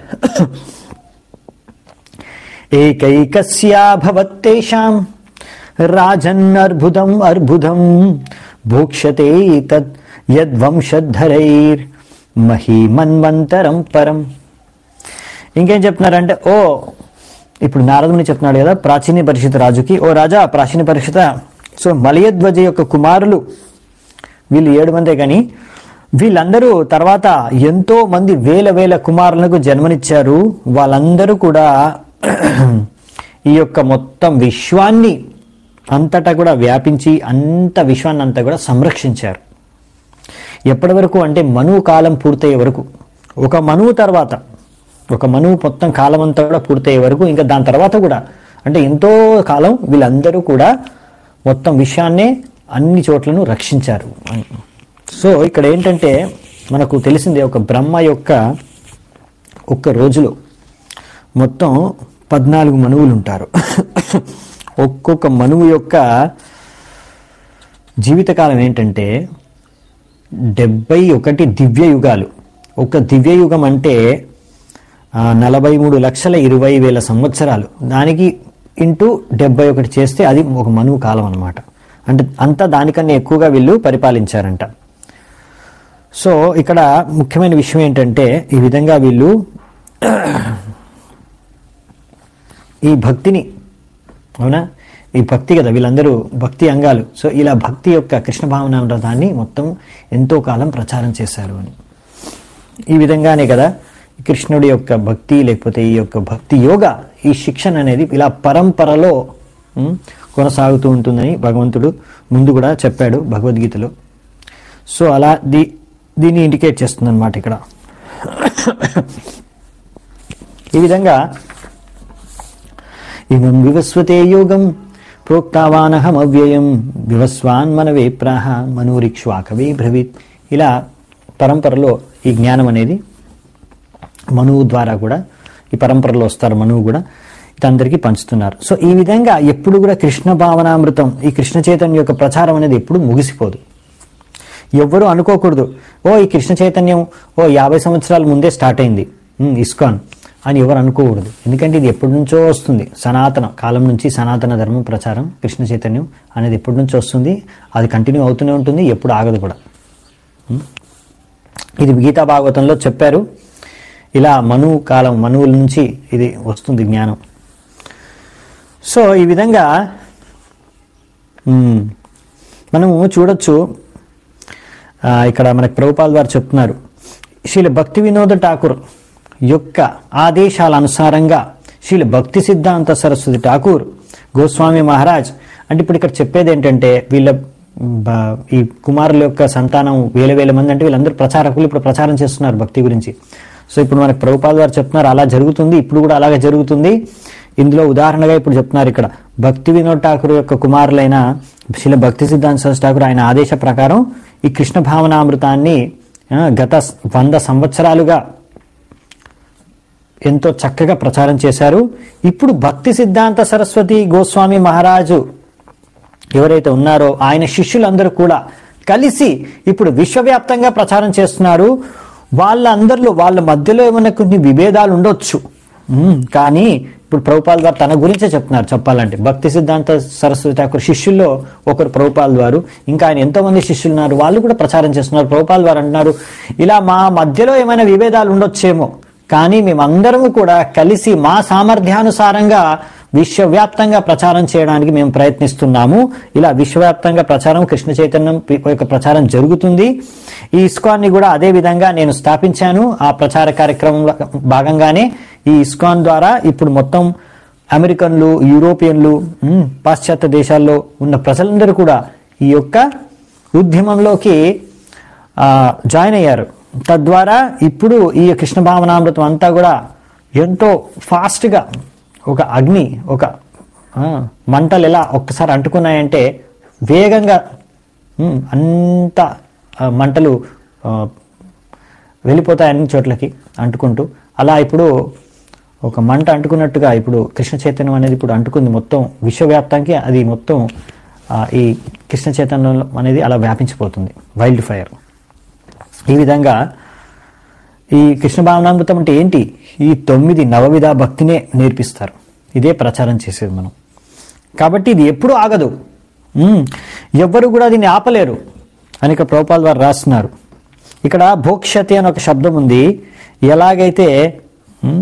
ఏకైకస్యాభవత్తేషాం రాజన్నర్బుదం అర్బుదం భోక్ష్యతే తద్ యద్వంశధరైర్ మహీమన్వంతరం పరం ఇంకేం చెప్తున్నారంటే ఓ ఇప్పుడు నారదుని చెప్తున్నాడు కదా ప్రాచీన పరిషత్ రాజుకి ఓ రాజా ప్రాచీన పరిషత సో మలయధ్వజ యొక్క కుమారులు వీళ్ళు ఏడు మందే కానీ వీళ్ళందరూ తర్వాత ఎంతో మంది వేల వేల కుమారులకు జన్మనిచ్చారు వాళ్ళందరూ కూడా ఈ యొక్క మొత్తం విశ్వాన్ని అంతటా కూడా వ్యాపించి అంత విశ్వాన్ని అంతా కూడా సంరక్షించారు ఎప్పటి వరకు అంటే మనువు కాలం పూర్తయ్యే వరకు ఒక మనువు తర్వాత ఒక మనువు మొత్తం కాలం అంతా కూడా పూర్తయ్యే వరకు ఇంకా దాని తర్వాత కూడా అంటే ఎంతో కాలం వీళ్ళందరూ కూడా మొత్తం విషయాన్నే అన్ని చోట్లను రక్షించారు సో ఇక్కడ ఏంటంటే మనకు తెలిసిందే ఒక బ్రహ్మ యొక్క ఒక్క రోజులో మొత్తం పద్నాలుగు మనువులు ఉంటారు ఒక్కొక్క మనువు యొక్క జీవితకాలం ఏంటంటే డెబ్బై ఒకటి దివ్య యుగాలు ఒక దివ్య యుగం అంటే ఆ, నలభై మూడు లక్షల ఇరవై వేల సంవత్సరాలు దానికి ఇంటూ డెబ్బై ఒకటి చేస్తే అది ఒక మనువు కాలం అన్నమాట అంటే అంతా దానికన్నా ఎక్కువగా వీళ్ళు పరిపాలించారంట సో ఇక్కడ ముఖ్యమైన విషయం ఏంటంటే ఈ విధంగా వీళ్ళు ఈ భక్తిని అవునా ఈ భక్తి కదా వీళ్ళందరూ భక్తి అంగాలు సో ఇలా భక్తి యొక్క కృష్ణ భావనామృతాన్ని మొత్తం ఎంతో కాలం ప్రచారం చేశారు అని ఈ విధంగానే కదా కృష్ణుడి యొక్క భక్తి లేకపోతే ఈ యొక్క భక్తి యోగ ఈ శిక్షణ అనేది ఇలా పరంపరలో ఉమ్, కొనసాగుతూ ఉంటుందని భగవంతుడు ముందు కూడా చెప్పాడు భగవద్గీతలో సో అలా దీ దీన్ని ఇండికేట్ చేస్తుంది అనమాట ఇక్కడ ఈ విధంగా ఇమం వివస్వతే యోగం ప్రోక్తావానహమవ్యయం వివస్వాన్ మనవే ప్రాహ మనూరిక్ష్వాకవే బ్రవీత్ ఇలా పరంపరలో ఈ జ్ఞానం అనేది మనువు ద్వారా కూడా ఈ పరంపరలో వస్తారు మనువు కూడా ఇదందరికీ పంచుతున్నారు సో ఈ విధంగా ఎప్పుడు కూడా కృష్ణ భావనామృతం ఈ కృష్ణ చైతన్య యొక్క ప్రచారం అనేది ఎప్పుడు ముగిసిపోదు ఎవ్వరూ అనుకోకూడదు ఓ ఈ కృష్ణ చైతన్యం ఓ యాభై సంవత్సరాల ముందే స్టార్ట్ అయింది ఉమ్, ఇస్కాన్ అని ఎవరు అనుకోకూడదు ఎందుకంటే ఇది ఎప్పటి నుంచో వస్తుంది సనాతన కాలం నుంచి సనాతన ధర్మం ప్రచారం కృష్ణ చైతన్యం అనేది ఎప్పటి నుంచో వస్తుంది అది కంటిన్యూ అవుతూనే ఉంటుంది ఎప్పుడు ఆగదు కూడా ఉం? ఇది గీతా భాగవతంలో చెప్పారు ఇలా మనువు కాలం మనువుల నుంచి ఇది వస్తుంది జ్ఞానం సో ఈ విధంగా మ్మ్, మనము చూడొచ్చు ఆ, ఇక్కడ మనకి ప్రభుపాల్ వారు చెప్తున్నారు శ్రీల భక్తి వినోద ఠాకూర్ యొక్క ఆదేశాల అనుసారంగా శ్రీల భక్తి సిద్ధాంత సరస్వతి ఠాకూర్ గోస్వామి మహారాజ్ అంటే ఇప్పుడు ఇక్కడ చెప్పేది ఏంటంటే వీళ్ళ బ- ఈ కుమారుల యొక్క సంతానం వేల వేల మంది అంటే వీళ్ళందరూ ప్రచారకులు ఇప్పుడు ప్రచారం చేస్తున్నారు భక్తి గురించి సో ఇప్పుడు మనకు ప్రభుపాల్ వారు చెప్తున్నారు అలా జరుగుతుంది ఇప్పుడు కూడా అలాగే జరుగుతుంది ఇందులో ఉదాహరణగా ఇప్పుడు చెప్తున్నారు ఇక్కడ భక్తి వినోద్ ఠాకూర్ యొక్క కుమారులైన శిల భక్తి సిద్ధాంత సరస్వతి ఠాకూర్ ఆయన ఆదేశ ప్రకారం ఈ కృష్ణ భావనామృతాన్ని ఆ, గత వంద సంవత్సరాలుగా ఎంతో చక్కగా ప్రచారం చేశారు ఇప్పుడు భక్తి సిద్ధాంత సరస్వతి గోస్వామి మహారాజు ఎవరైతే ఉన్నారో ఆయన శిష్యులందరూ కూడా కలిసి ఇప్పుడు విశ్వవ్యాప్తంగా ప్రచారం చేస్తున్నారు వాళ్ళందరిలో వాళ్ళ మధ్యలో ఏమైనా కొన్ని విభేదాలు ఉండొచ్చు ఉమ్, కానీ ఇప్పుడు ప్రభుపాల్ గారు తన గురించే చెప్తున్నారు చెప్పాలంటే భక్తి సిద్ధాంత సరస్వతి ఠాకూర్ శిష్యుల్లో ఒకరు ప్రభుపాల్ వారు ఇంకా ఆయన ఎంతో మంది శిష్యులు ఉన్నారు వాళ్ళు కూడా ప్రచారం చేస్తున్నారు ప్రభుపాల్ వారు అంటున్నారు ఇలా మా మధ్యలో ఏమైనా విభేదాలు ఉండొచ్చేమో కానీ మేమందరము కూడా కలిసి మా సామర్థ్యానుసారంగా విశ్వవ్యాప్తంగా ప్రచారం చేయడానికి మేము ప్రయత్నిస్తున్నాము ఇలా విశ్వవ్యాప్తంగా ప్రచారం కృష్ణ చైతన్యం పి- యొక్క ప్రచారం జరుగుతుంది ఈ ఇస్కాన్ని కూడా అదే విధంగా నేను స్థాపించాను ఆ ప్రచార కార్యక్రమంలో భాగంగానే ఈ ఇస్కాన్ ద్వారా ఇప్పుడు మొత్తం అమెరికన్లు యూరోపియన్లు ఉమ్, పాశ్చాత్య దేశాల్లో ఉన్న ప్రజలందరూ కూడా ఈ యొక్క ఉద్యమంలోకి ఆ, జాయిన్ అయ్యారు తద్వారా ఇప్పుడు ఈ కృష్ణ భావనామృతం అంతా కూడా ఎంతో ఫాస్ట్గా ఒక అగ్ని ఒక ఆ, మంటలు ఎలా ఒక్కసారి అంటుకున్నాయంటే వేగంగా ఉమ్, అంత ఆ, మంటలు ఆ, వెళ్ళిపోతాయి అన్ని చోట్లకి అంటుకుంటూ అలా ఇప్పుడు ఒక మంట అంటుకున్నట్టుగా ఇప్పుడు కృష్ణ చైతన్యం అనేది ఇప్పుడు అంటుకుంది మొత్తం విశ్వవ్యాప్తానికి అది మొత్తం ఆ, ఈ కృష్ణ చైతన్యం అనేది అలా వ్యాపించిపోతుంది వైల్డ్ ఫైర్ ఈ విధంగా ఈ కృష్ణ భావనామృతం అంటే ఏంటి ఈ తొమ్మిది నవవిధ భక్తినే నేర్పిస్తారు ఇదే ప్రచారం చేసేది మనం కాబట్టి ఇది ఎప్పుడూ ఆగదు ఉమ్, ఎవ్వరు కూడా దీన్ని ఆపలేరు అని ఇక్కడ ప్రభుపాల్ వారు రాస్తున్నారు ఇక్కడ భోక్షతి అని ఒక శబ్దం ఉంది ఎలాగైతే ఉమ్,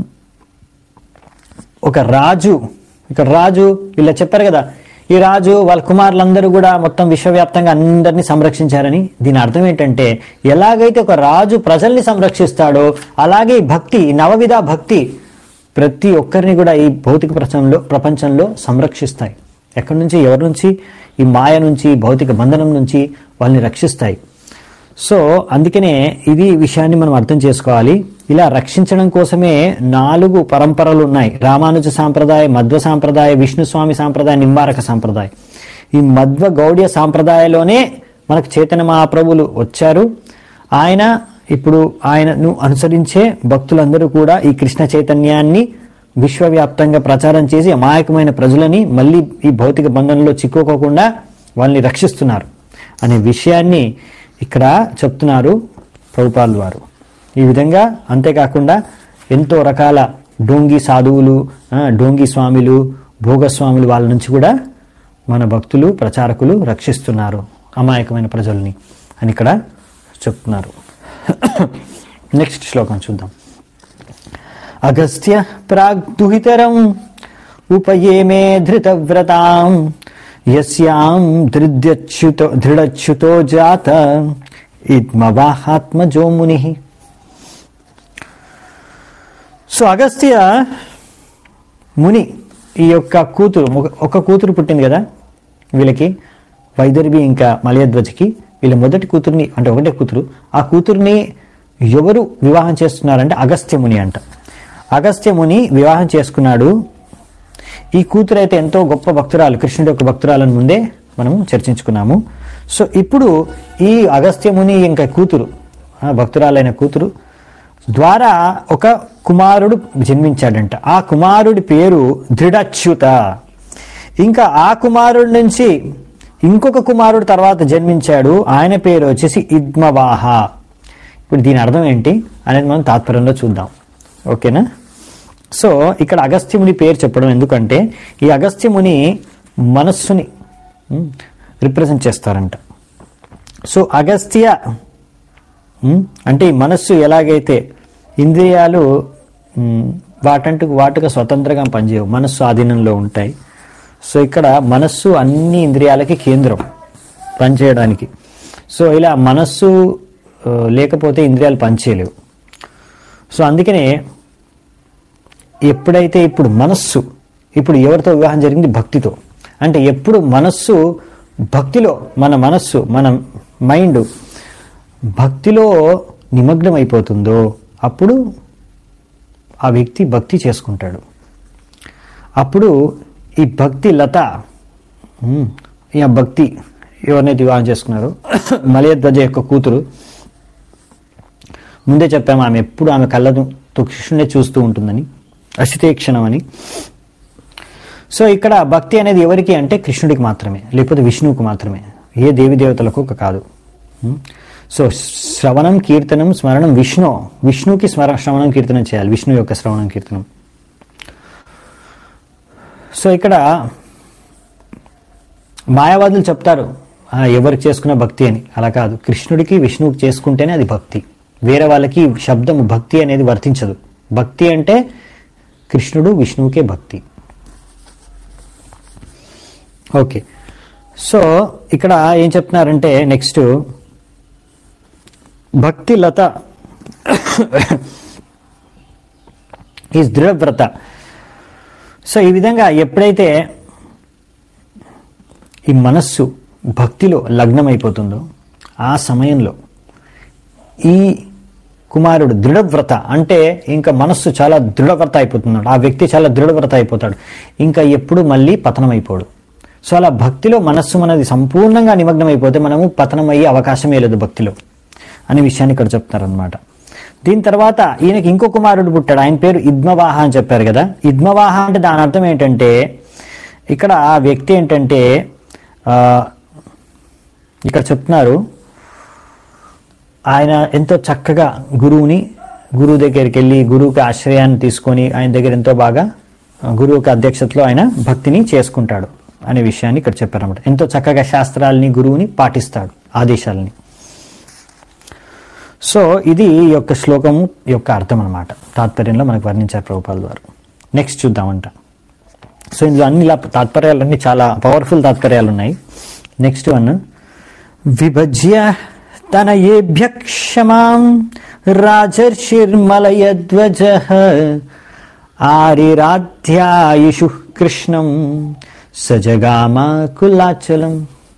ఒక రాజు ఇక్కడ రాజు ఇలా చెప్పారు కదా ఈ రాజు వాళ్ళ కుమారులందరూ కూడా మొత్తం విశ్వవ్యాప్తంగా అందరినీ సంరక్షించారని దీని అర్థం ఏంటంటే ఎలాగైతే ఒక రాజు ప్రజల్ని సంరక్షిస్తాడో అలాగే ఈ భక్తి ఈ నవవిధ భక్తి ప్రతి ఒక్కరిని కూడా ఈ భౌతిక ప్రపంచంలో ప్రపంచంలో సంరక్షిస్తాయి ఎక్కడి నుంచి ఎవరి నుంచి ఈ మాయ నుంచి భౌతిక బంధనం నుంచి వాళ్ళని రక్షిస్తాయి సో అందుకనే ఇది విషయాన్ని మనం అర్థం చేసుకోవాలి ఇలా రక్షించడం కోసమే నాలుగు పరంపరలు ఉన్నాయి రామానుజ సాంప్రదాయ మధ్వ సాంప్రదాయ విష్ణు స్వామి సాంప్రదాయ నింబారక సాంప్రదాయం ఈ మధ్వ గౌడ్య సాంప్రదాయంలోనే మనకు చైతన్య మహాప్రభులు వచ్చారు ఆయన ఇప్పుడు ఆయనను అనుసరించే భక్తులందరూ కూడా ఈ కృష్ణ చైతన్యాన్ని విశ్వవ్యాప్తంగా ప్రచారం చేసి అమాయకమైన ప్రజలని మళ్ళీ ఈ భౌతిక బంధంలో చిక్కుకోకుండా వాళ్ళని రక్షిస్తున్నారు అనే విషయాన్ని ఇక్కడ చెప్తున్నారు ప్రభుపాల్ వారు ఈ విధంగా అంతేకాకుండా ఎంతో రకాల డోంగి సాధువులు ఆ, డోంగి స్వామిలు భోగస్వాములు వాళ్ళ నుంచి కూడా మన భక్తులు ప్రచారకులు రక్షిస్తున్నారు అమాయకమైన ప్రజల్ని అని ఇక్కడ చెప్తున్నారు నెక్స్ట్ శ్లోకం చూద్దాం అగస్త్య ప్రాగ్దుహితరం ఉపయేమే ధృతవ్రతాం యస్యాం దృఢ్యచ్యుతో దృఢచ్యుతో జాత ఇద్మవాహాత్మజో ముని సో అగస్త్య ముని ఈ యొక్క కూతురు ఒక- ఒక కూతురు పుట్టింది కదా వీళ్ళకి వైదర్భి ఇంకా మలయధ్వజకి వీళ్ళ మొదటి కూతుర్ని అంటే ఒకటే కూతురు ఆ కూతుర్ని ఎవరు వివాహం చేస్తున్నారంటే అగస్త్య ముని అంట అగస్త్య ముని వివాహం చేసుకున్నాడు ఈ కూతురు అయితే ఎంతో గొప్ప భక్తురాలు కృష్ణుడి యొక్క భక్తురాలను ముందే మనము చర్చించుకున్నాము సో ఇప్పుడు ఈ అగస్త్య ముని ఇంకా కూతురు ఆ భక్తురాలైన కూతురు ద్వారా ఒక కుమారుడు జన్మించాడంట ఆ కుమారుడి పేరు దృఢచ్యుత ఇంకా ఆ కుమారుడి నుంచి ఇంకొక కుమారుడు తర్వాత జన్మించాడు ఆయన పేరు వచ్చేసి ఇద్మవాహ ఇప్పుడు దీని అర్థం ఏంటి అనేది మనం తాత్పర్యంలో చూద్దాం ఓకేనా సో ఇక్కడ అగస్త్యముని పేరు చెప్పడం ఎందుకంటే ఈ అగస్త్యముని మనస్సుని రిప్రజెంట్ చేస్తారంట సో అగస్త్య ఉమ్, అంటే ఈ మనస్సు ఎలాగైతే ఇంద్రియాలు ఉమ్, వాటంటూ వాటుగా స్వతంత్రంగా పనిచేయవు మనస్సు ఆధీనంలో ఉంటాయి సో ఇక్కడ మనస్సు అన్ని ఇంద్రియాలకి కేంద్రం పనిచేయడానికి సో ఇలా మనస్సు ఆ, లేకపోతే ఇంద్రియాలు పనిచేయలేవు సో అందుకనే ఎప్పుడైతే ఇప్పుడు మనస్సు ఇప్పుడు ఎవరితో వివాహం జరిగింది భక్తితో అంటే ఎప్పుడు మనస్సు భక్తిలో మన మనస్సు మన మైండ్ భక్తిలో నిమగ్నం అయిపోతుందో అప్పుడు ఆ వ్యక్తి భక్తి చేసుకుంటాడు అప్పుడు ఈ భక్తి లత ఉమ్, ఈ ఆ భక్తి ఎవరినైతే వివాహం చేసుకున్నారో మలయధ్వజ యొక్క కూతురు ముందే చెప్పాము ఆమె ఎప్పుడు ఆమె కళ్ళతో కృష్ణునే చూస్తూ ఉంటుందని అసితే క్షణం అని సో ఇక్కడ భక్తి అనేది ఎవరికి అంటే కృష్ణుడికి మాత్రమే లేకపోతే విష్ణువుకి మాత్రమే ఏ దేవి దేవతలకు కాదు ఉం? సో శ్రవణం కీర్తనం స్మరణం విష్ణు విష్ణుకి స్మర శ్రవణం కీర్తనం చేయాలి విష్ణు యొక్క శ్రవణం కీర్తనం సో ఇక్కడ మాయావాదులు చెప్తారు "ఆ, ఎవరికి చేసుకున్న భక్తి అని అలా కాదు కృష్ణుడికి విష్ణువుకి చేసుకుంటేనే అది భక్తి వేరే వాళ్ళకి శబ్దము భక్తి అనేది వర్తించదు భక్తి అంటే కృష్ణుడు విష్ణువుకే భక్తి ఓకే సో ఇక్కడ ఏం చెప్తున్నారంటే నెక్స్ట్ భక్తి లత ఈ దృఢవ్రత సో ఈ విధంగా ఎప్పుడైతే ఈ మనస్సు భక్తిలో లగ్నమైపోతుందో ఆ సమయంలో ఈ కుమారుడు దృఢవ్రత అంటే ఇంకా మనస్సు చాలా దృఢవ్రత అయిపోతున్నాడు ఆ వ్యక్తి చాలా దృఢవ్రత అయిపోతాడు ఇంకా ఎప్పుడు మళ్ళీ పతనం అయిపోడు సో అలా భక్తిలో మనస్సు మనది సంపూర్ణంగా నిమగ్నం అయిపోతే మనము పతనం అయ్యే అవకాశమే లేదు భక్తిలో అనే విషయాన్ని ఇక్కడ చెప్తారనమాట దీని తర్వాత ఈయనకి ఇంకో కుమారుడు పుట్టాడు ఆయన పేరు ఇద్మవాహ అని చెప్పారు కదా ఇద్మవాహ అంటే దాని అర్థం ఏంటంటే ఇక్కడ ఆ వ్యక్తి ఏంటంటే ఆ, ఇక్కడ చెప్తున్నారు ఆయన ఎంతో చక్కగా గురువుని గురువు దగ్గరికి వెళ్ళి గురువుకి ఆశ్రయాన్ని తీసుకొని ఆయన దగ్గర ఎంతో బాగా ఆ, గురువుకి అధ్యక్షతలో ఆయన భక్తిని చేసుకుంటాడు అనే విషయాన్ని ఇక్కడ చెప్పారన్నమాట ఎంతో చక్కగా శాస్త్రాలని గురువుని పాటిస్తాడు ఆదేశాలని సో ఇది ఈ యొక్క శ్లోకము యొక్క అర్థం అనమాట తాత్పర్యంలో మనకు వర్ణించారు ప్రభుపాల ద్వారా నెక్స్ట్ చూద్దామంట సో ఇందులో అన్ని ఇలా తాత్పర్యాలన్నీ చాలా పవర్ఫుల్ తాత్పర్యాలు ఉన్నాయి నెక్స్ట్ వన్ విభజ్య తనయేభ్య క్షమాం రాజర్షిర్మలయధ్వజ ఆరిరాధ్యాయుషు కృష్ణం సజగామా కులాచలం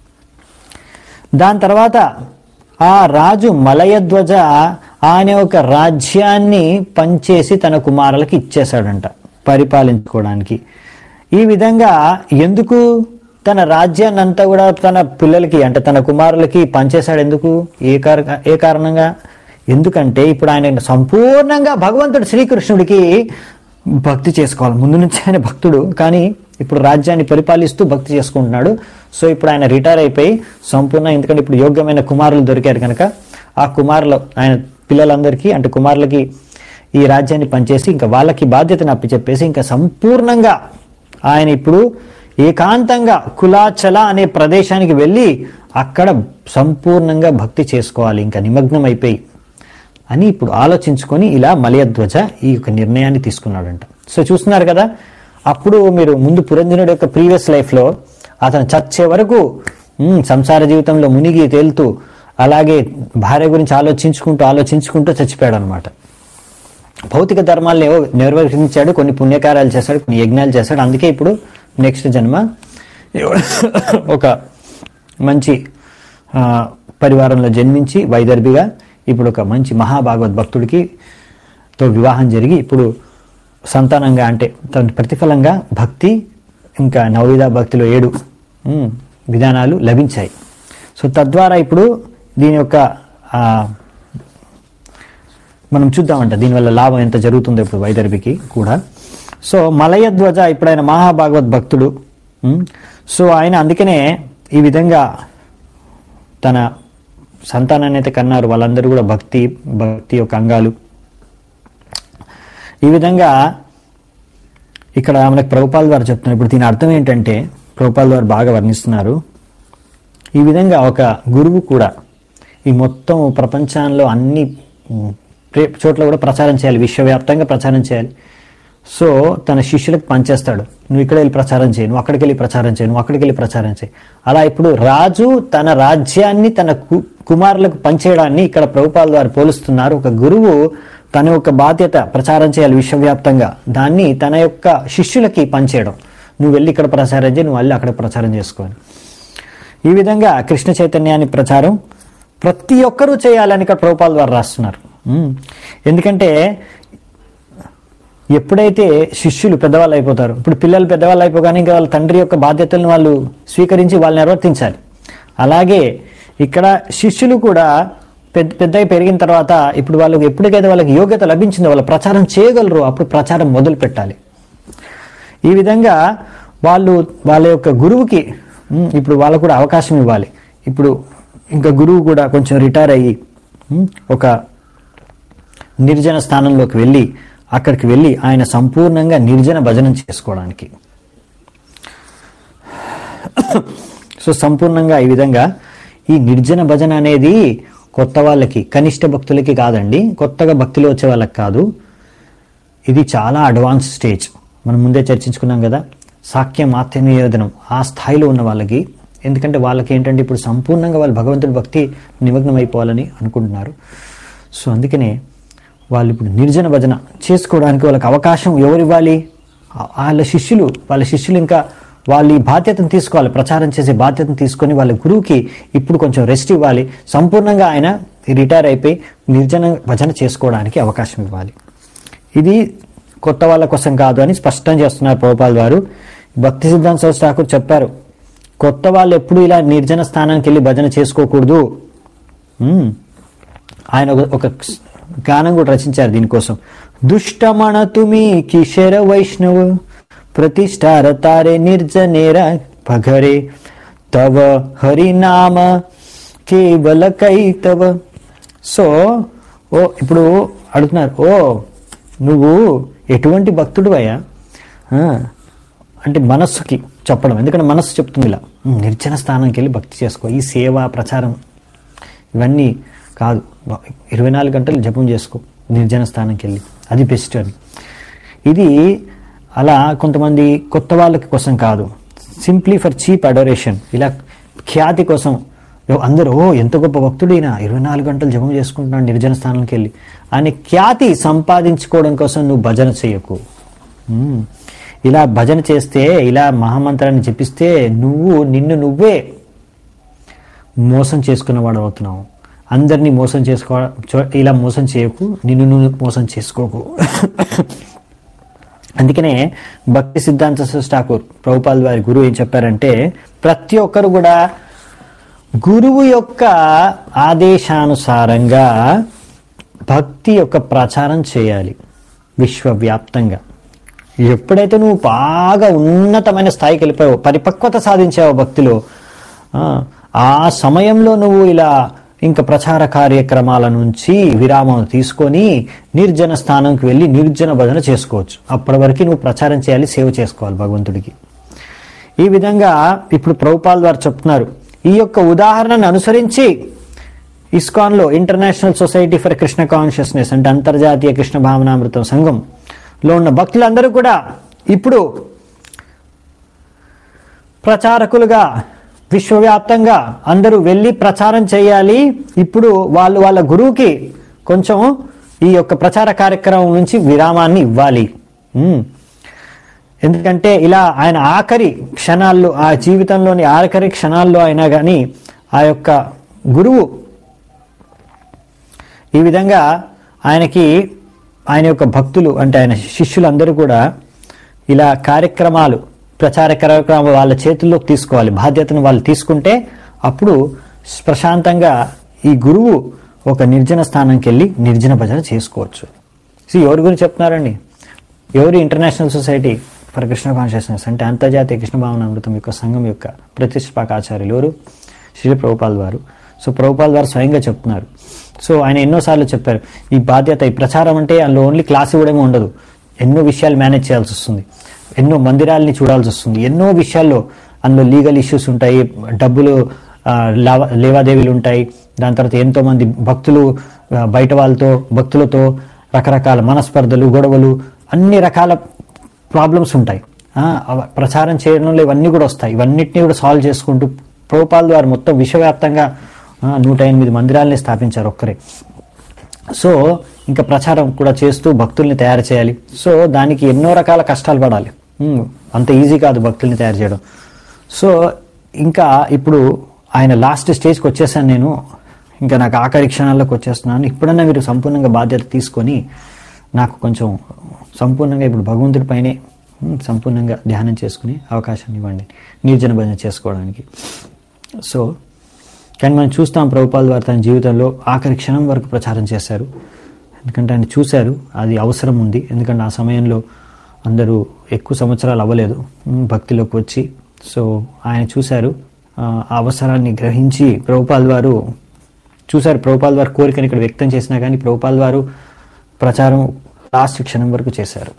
దాని తర్వాత ఆ రాజు మలయధ్వజ ఆయన ఒక రాజ్యాన్ని పంచేసి తన కుమారులకి ఇచ్చేశాడంట పరిపాలించుకోవడానికి ఈ విధంగా ఎందుకు తన రాజ్యాన్ని అంతా కూడా తన పిల్లలకి అంటే తన కుమారులకి పంచేశాడు ఎందుకు ఏ కార ఏ కారణంగా ఎందుకంటే ఇప్పుడు ఆయన సంపూర్ణంగా భగవంతుడు శ్రీకృష్ణుడికి భక్తి చేసుకోవాలి ముందు నుంచి ఆయన భక్తుడు కానీ ఇప్పుడు రాజ్యాన్ని పరిపాలిస్తూ భక్తి చేసుకుంటున్నాడు సో ఇప్పుడు ఆయన రిటైర్ అయిపోయి సంపూర్ణ ఎందుకంటే ఇప్పుడు యోగ్యమైన కుమారులు దొరికారు కనుక ఆ కుమారులు ఆయన పిల్లలందరికీ అంటే కుమారులకి ఈ రాజ్యాన్ని పనిచేసి ఇంకా వాళ్ళకి బాధ్యతను అప్పచెప్పేసి ఇంకా సంపూర్ణంగా ఆయన ఇప్పుడు ఏకాంతంగా కులాచల అనే ప్రదేశానికి వెళ్ళి అక్కడ సంపూర్ణంగా భక్తి చేసుకోవాలి ఇంకా నిమగ్నం అయిపోయి అని ఇప్పుడు ఆలోచించుకొని ఇలా మలయధ్వజ ఈ యొక్క నిర్ణయాన్ని తీసుకున్నాడంట సో చూస్తున్నారు కదా అప్పుడు మీరు ముందు పురంజనుడి యొక్క ప్రీవియస్ లైఫ్లో అతను చచ్చే వరకు ఉమ్, సంసార జీవితంలో మునిగి తేలుతూ అలాగే భార్య గురించి ఆలోచించుకుంటూ ఆలోచించుకుంటూ చచ్చిపోయాడు అనమాట భౌతిక ధర్మాలను ఏవో నిర్వర్తించాడు కొన్ని పుణ్యకార్యాలు చేశాడు కొన్ని యజ్ఞాలు చేశాడు అందుకే ఇప్పుడు నెక్స్ట్ జన్మ ఒక మంచి ఆ, పరివారంలో జన్మించి వైదర్భిగా ఇప్పుడు ఒక మంచి మహాభాగవత్ భక్తుడికి తో వివాహం జరిగి ఇప్పుడు సంతానంగా అంటే తన ప్రతిఫలంగా భక్తి ఇంకా నవవిధ భక్తిలో ఏడు ఉమ్, విధానాలు లభించాయి సో తద్వారా ఇప్పుడు దీని యొక్క ఆ, మనం చూద్దామంట దీనివల్ల లాభం ఎంత జరుగుతుందో ఇప్పుడు వైదర్భికి కూడా సో మలయధ్వజ ఇప్పుడు ఆయన మహాభాగవత్ భక్తుడు ఉమ్, సో ఆయన అందుకనే ఈ విధంగా తన సంతానాన్ని అయితే కన్నారు వాళ్ళందరూ కూడా భక్తి భక్తి యొక్క అంగాలు ఈ విధంగా ఇక్కడ మనకు ప్రభుపాల్ వారు చెప్తున్నారు ఇప్పుడు దీని అర్థం ఏంటంటే ప్రభుపాల్ వారు బాగా వర్ణిస్తున్నారు ఈ విధంగా ఒక గురువు కూడా ఈ మొత్తం ప్రపంచంలో అన్ని ఉమ్, ప్రే- చోట్ల కూడా ప్రచారం చేయాలి విశ్వవ్యాప్తంగా ప్రచారం చేయాలి సో తన శిష్యులకు పనిచేస్తాడు నువ్వు ఇక్కడ వెళ్ళి ప్రచారం చేయి నువ్వు అక్కడికి వెళ్ళి ప్రచారం చేయి నువ్వు అక్కడికి వెళ్ళి ప్రచారం చేయి అలా ఇప్పుడు రాజు తన రాజ్యాన్ని తన కు- కుమారులకు పంచేయడాన్ని ఇక్కడ ప్రభుపాల వారు పోలుస్తున్నారు ఒక గురువు తన యొక్క బాధ్యత ప్రచారం చేయాలి విశ్వవ్యాప్తంగా దాన్ని తన యొక్క శిష్యులకి పంచేయడం నువ్వు వెళ్ళి ఇక్కడ ప్రచారం చేయి నువ్వు వెళ్ళి అక్కడ ప్రచారం చేసుకోవాలి ఈ విధంగా కృష్ణ చైతన్యాన్ని ప్రచారం ప్రతి ఒక్కరూ చేయాలని ఇక్కడ ప్రభుపాల వారు రాస్తున్నారు ఉమ్. ఎందుకంటే ఎప్పుడైతే శిష్యులు పెద్దవాళ్ళు అయిపోతారు ఇప్పుడు పిల్లలు పెద్దవాళ్ళు అయిపోగానే ఇంకా వాళ్ళ తండ్రి యొక్క బాధ్యతలను వాళ్ళు స్వీకరించి వాళ్ళు నిర్వర్తించాలి అలాగే ఇక్కడ శిష్యులు కూడా పెద్ద పెద్దగా పెరిగిన తర్వాత ఇప్పుడు వాళ్ళకి ఎప్పటికైతే వాళ్ళకి యోగ్యత లభించిందో వాళ్ళు ప్రచారం చేయగలరు అప్పుడు ప్రచారం మొదలు పెట్టాలి ఈ విధంగా వాళ్ళు వాళ్ళ యొక్క గురువుకి ఉమ్, ఇప్పుడు వాళ్ళకు కూడా అవకాశం ఇవ్వాలి ఇప్పుడు ఇంకా గురువు కూడా కొంచెం రిటైర్ అయ్యి ఉమ్, ఒక నిర్జన స్థానంలోకి వెళ్ళి అక్కడికి వెళ్ళి ఆయన సంపూర్ణంగా నిర్జన భజనం చేసుకోవడానికి సో సంపూర్ణంగా ఈ విధంగా ఈ నిర్జన భజన అనేది కొత్త వాళ్ళకి కనిష్ట భక్తులకి కాదండి కొత్తగా భక్తిలో వచ్చే వాళ్ళకి కాదు ఇది చాలా అడ్వాన్స్ స్టేజ్ మనం ముందే చర్చించుకున్నాం కదా సాఖ్యం ఆత్మనియోజనం ఆ స్థాయిలో ఉన్న వాళ్ళకి ఎందుకంటే వాళ్ళకి ఏంటంటే ఇప్పుడు సంపూర్ణంగా వాళ్ళు భగవంతుడి భక్తి నిమగ్నం అయిపోవాలని అనుకుంటున్నారు సో అందుకనే వాళ్ళు ఇప్పుడు నిర్జన భజన చేసుకోవడానికి వాళ్ళకి అవకాశం ఎవరు ఇవ్వాలి ఆ- వాళ్ళ శిష్యులు వాళ్ళ శిష్యులు ఇంకా వాళ్ళ ఈ బాధ్యతను తీసుకోవాలి ప్రచారం చేసే బాధ్యతను తీసుకొని వాళ్ళ గురువుకి ఇప్పుడు కొంచెం రెస్ట్ ఇవ్వాలి సంపూర్ణంగా ఆయన రిటైర్ అయిపోయి నిర్జన భజన చేసుకోవడానికి అవకాశం ఇవ్వాలి ఇది కొత్త వాళ్ళ కోసం కాదు అని స్పష్టం చేస్తున్నారు ప్రభుపాల్ వారు భక్తి సిద్ధాంత సరస్వతి ఠాకూర్ చెప్పారు కొత్త వాళ్ళు ఎప్పుడు ఇలా నిర్జన స్థానానికి వెళ్ళి భజన చేసుకోకూడదు మ్మ్. ఆయన ఒక- ఒక గానం కూడా రచించారు దీనికోసం దుష్టమణ తుమి కిషర వైష్ణవ ప్రతిష్టార తారే నిర్జనేర పగరే తవ హరినామ కేవల కైతవ సో ఓ ఇప్పుడు అడుగుతున్నారు ఓ నువ్వు ఎటువంటి భక్తుడు అయ్యా అంటే మనస్సుకి చెప్పడం ఎందుకంటే మనస్సు చెప్తుంది ఇలా "ఉమ్, నిర్జన స్థానానికి వెళ్ళి భక్తి చేసుకో ఈ సేవ ప్రచారం ఇవన్నీ కాదు ఇరవై నాలుగు గంటలు జపం చేసుకో నిర్జన స్థానానికి వెళ్ళి అది బెస్ట్ అని ఇది అలా కొంతమంది కొత్త వాళ్ళకి కోసం కాదు సింప్లీ ఫర్ చీప్ అడోరేషన్ ఇలా ఖ్యాతి కోసం "ఓ, అందరూ "ఓ, ఎంత గొప్ప భక్తుడు ఈయన ఇరవై నాలుగు గంటలు జపం చేసుకుంటున్నాడు నిర్జన స్థానానికి వెళ్ళి అని ఖ్యాతి సంపాదించుకోవడం కోసం నువ్వు భజన చేయకు మ్మ్. ఇలా భజన చేస్తే ఇలా మహామంత్రాన్ని జపిస్తే నువ్వు నిన్ను నువ్వే మోసం చేసుకున్నవాడు అవుతున్నావు అందరినీ మోసం చేసుకో చో- ఇలా మోసం చేయకు నిన్ను నువ్వు మోసం చేసుకోకు అందుకనే భక్తి సిద్ధాంత సరస్వతి ఠాకూర్ ప్రభుపాల్ వారి గురువు ఏం చెప్పారంటే ప్రతి ఒక్కరు కూడా గురువు యొక్క ఆదేశానుసారంగా భక్తి యొక్క ప్రచారం చేయాలి విశ్వవ్యాప్తంగా ఎప్పుడైతే నువ్వు బాగా ఉన్నతమైన స్థాయికి వెళ్ళిపోయావో పరిపక్వత సాధించావో భక్తిలో ఆ, ఆ సమయంలో నువ్వు ఇలా ఇంకా ప్రచార కార్యక్రమాల నుంచి విరామం తీసుకొని నిర్జన స్థానంకి వెళ్ళి నిర్జన భజన చేసుకోవచ్చు అప్పటి వరకు నువ్వు ప్రచారం చేయాలి సేవ చేసుకోవాలి భగవంతుడికి ఈ విధంగా ఇప్పుడు ప్రభుపాల్ వారు చెప్తున్నారు ఈ యొక్క ఉదాహరణను అనుసరించి ఇస్కాన్లో International Society for Krishna Consciousness అంటే అంతర్జాతీయ కృష్ణ భావనామృతం సంఘం లో ఉన్న భక్తులందరూ కూడా ఇప్పుడు ప్రచారకులుగా విశ్వవ్యాప్తంగా అందరూ వెళ్ళి ప్రచారం చేయాలి ఇప్పుడు వాళ్ళు వాళ్ళ గురువుకి కొంచెం ఈ యొక్క ప్రచార కార్యక్రమం నుంచి విరామాన్ని ఇవ్వాలి ఉమ్. ఎందుకంటే ఇలా ఆయన ఆఖరి క్షణాల్లో ఆ జీవితంలోని ఆఖరి క్షణాల్లో అయినా కానీ ఆ యొక్క గురువు ఈ విధంగా ఆయనకి ఆయన యొక్క భక్తులు అంటే ఆయన శిష్యులందరూ కూడా ఇలా కార్యక్రమాలు ప్రచార కార్యక్రమాలు వాళ్ళ చేతుల్లోకి తీసుకోవాలి బాధ్యతను వాళ్ళు తీసుకుంటే అప్పుడు ప్రశాంతంగా ఈ గురువు ఒక నిర్జన స్థానంకి వెళ్ళి నిర్జన భజన చేసుకోవచ్చు సో ఎవరి గురించి చెప్తున్నారండి ఎవరు International Society for Krishna Consciousness అంటే అంతర్జాతీయ కృష్ణ భావనామృతం యొక్క సంఘం యొక్క ప్రతిష్టాపక ఆచార్యులు ఎవరు శ్రీ ప్రభుపాల్ వారు సో ప్రభుపాల్ వారు స్వయంగా చెప్తున్నారు సో ఆయన ఎన్నోసార్లు చెప్పారు ఈ బాధ్యత ఈ ప్రచారం అంటే అందులో ఓన్లీ క్లాస్ ఇవ్వడమే ఉండదు ఎన్నో విషయాలు మేనేజ్ చేయాల్సి వస్తుంది ఎన్నో మందిరాలని చూడాల్సి వస్తుంది ఎన్నో విషయాల్లో అందులో లీగల్ ఇష్యూస్ ఉంటాయి డబ్బులు ఆ, లావా లేవాదేవీలు ఉంటాయి దాని తర్వాత ఎంతో మంది భక్తులు ఆ, బయట వాళ్ళతో భక్తులతో రకరకాల మనస్పర్ధలు గొడవలు అన్ని రకాల ప్రాబ్లమ్స్ ఉంటాయి ఆ, అవ- ప్రచారం చేయడంలో ఇవన్నీ కూడా వస్తాయి ఇవన్నిటిని కూడా సాల్వ్ చేసుకుంటూ ప్రోపాల్ ద్వారా మొత్తం విశ్వవ్యాప్తంగా ఆ, నూట ఎనిమిది మందిరాలని స్థాపించారు ఒక్కరే సో ఇంకా ప్రచారం కూడా చేస్తూ భక్తుల్ని తయారు చేయాలి సో దానికి ఎన్నో రకాల కష్టాలు పడాలి ఉమ్, అంత ఈజీ కాదు భక్తుల్ని తయారు చేయడం సో ఇంకా ఇప్పుడు ఆయన లాస్ట్ స్టేజ్కి వచ్చేసాను నేను ఇంకా నాకు ఆఖరి క్షణాల్లోకి వచ్చేస్తున్నాను ఇప్పుడన్నా మీరు సంపూర్ణంగా బాధ్యత తీసుకొని నాకు కొంచెం సంపూర్ణంగా ఇప్పుడు భగవంతుడి పైనే ఉమ్, సంపూర్ణంగా ధ్యానం చేసుకునే అవకాశం ఇవ్వండి నిర్జన భజన చేసుకోవడానికి సో కానీ మనం చూస్తాం ప్రభుపాల్ వారు తన జీవితంలో ఆఖరి క్షణం వరకు ప్రచారం చేశారు ఎందుకంటే ఆయన చూశారు అది అవసరం ఉంది ఎందుకంటే ఆ సమయంలో అందరూ ఎక్కువ సంవత్సరాలు అవ్వలేదు ఉమ్, భక్తిలోకి వచ్చి సో ఆయన చూశారు ఆ ఆ అవసరాన్ని గ్రహించి ప్రభుపాల్ వారు చూశారు ప్రభుపాల్ వారి కోరికని ఇక్కడ వ్యక్తం చేసినా కానీ ప్రభుపాల్ వారు ప్రచారం లాస్ట్ క్షణం వరకు చేశారు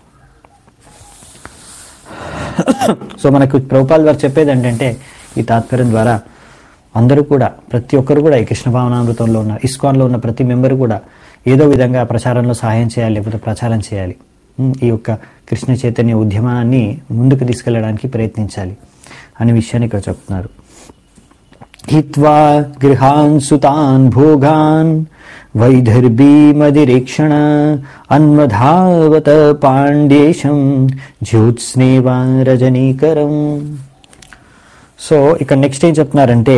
సో మనకు ప్రభుపాల్ వారు చెప్పేది ఏంటంటే ఈ తాత్పర్యం ద్వారా అందరూ కూడా ప్రతి ఒక్కరు కూడా ఈ కృష్ణ భావనామృతంలో ఉన్న ఇస్కాన్లో ఉన్న ప్రతి మెంబర్ కూడా ఏదో విధంగా ప్రచారంలో సహాయం చేయాలి లేకపోతే ప్రచారం చేయాలి ఉమ్, ఈ యొక్క కృష్ణ చైతన్య ఉద్యమాన్ని ముందుకు తీసుకెళ్ళడానికి ప్రయత్నించాలి అనే విషయాన్ని ఇక్కడ చెప్తున్నారు హిత్వా గృహాన్ సుతాన్ భోగాన్ వైదర్భీమదిరేక్షణ అన్వధావత పాండ్యేశం జ్యోత్స్నేవా రజనీకరం సో ఇక్కడ నెక్స్ట్ ఏం చెప్తున్నారంటే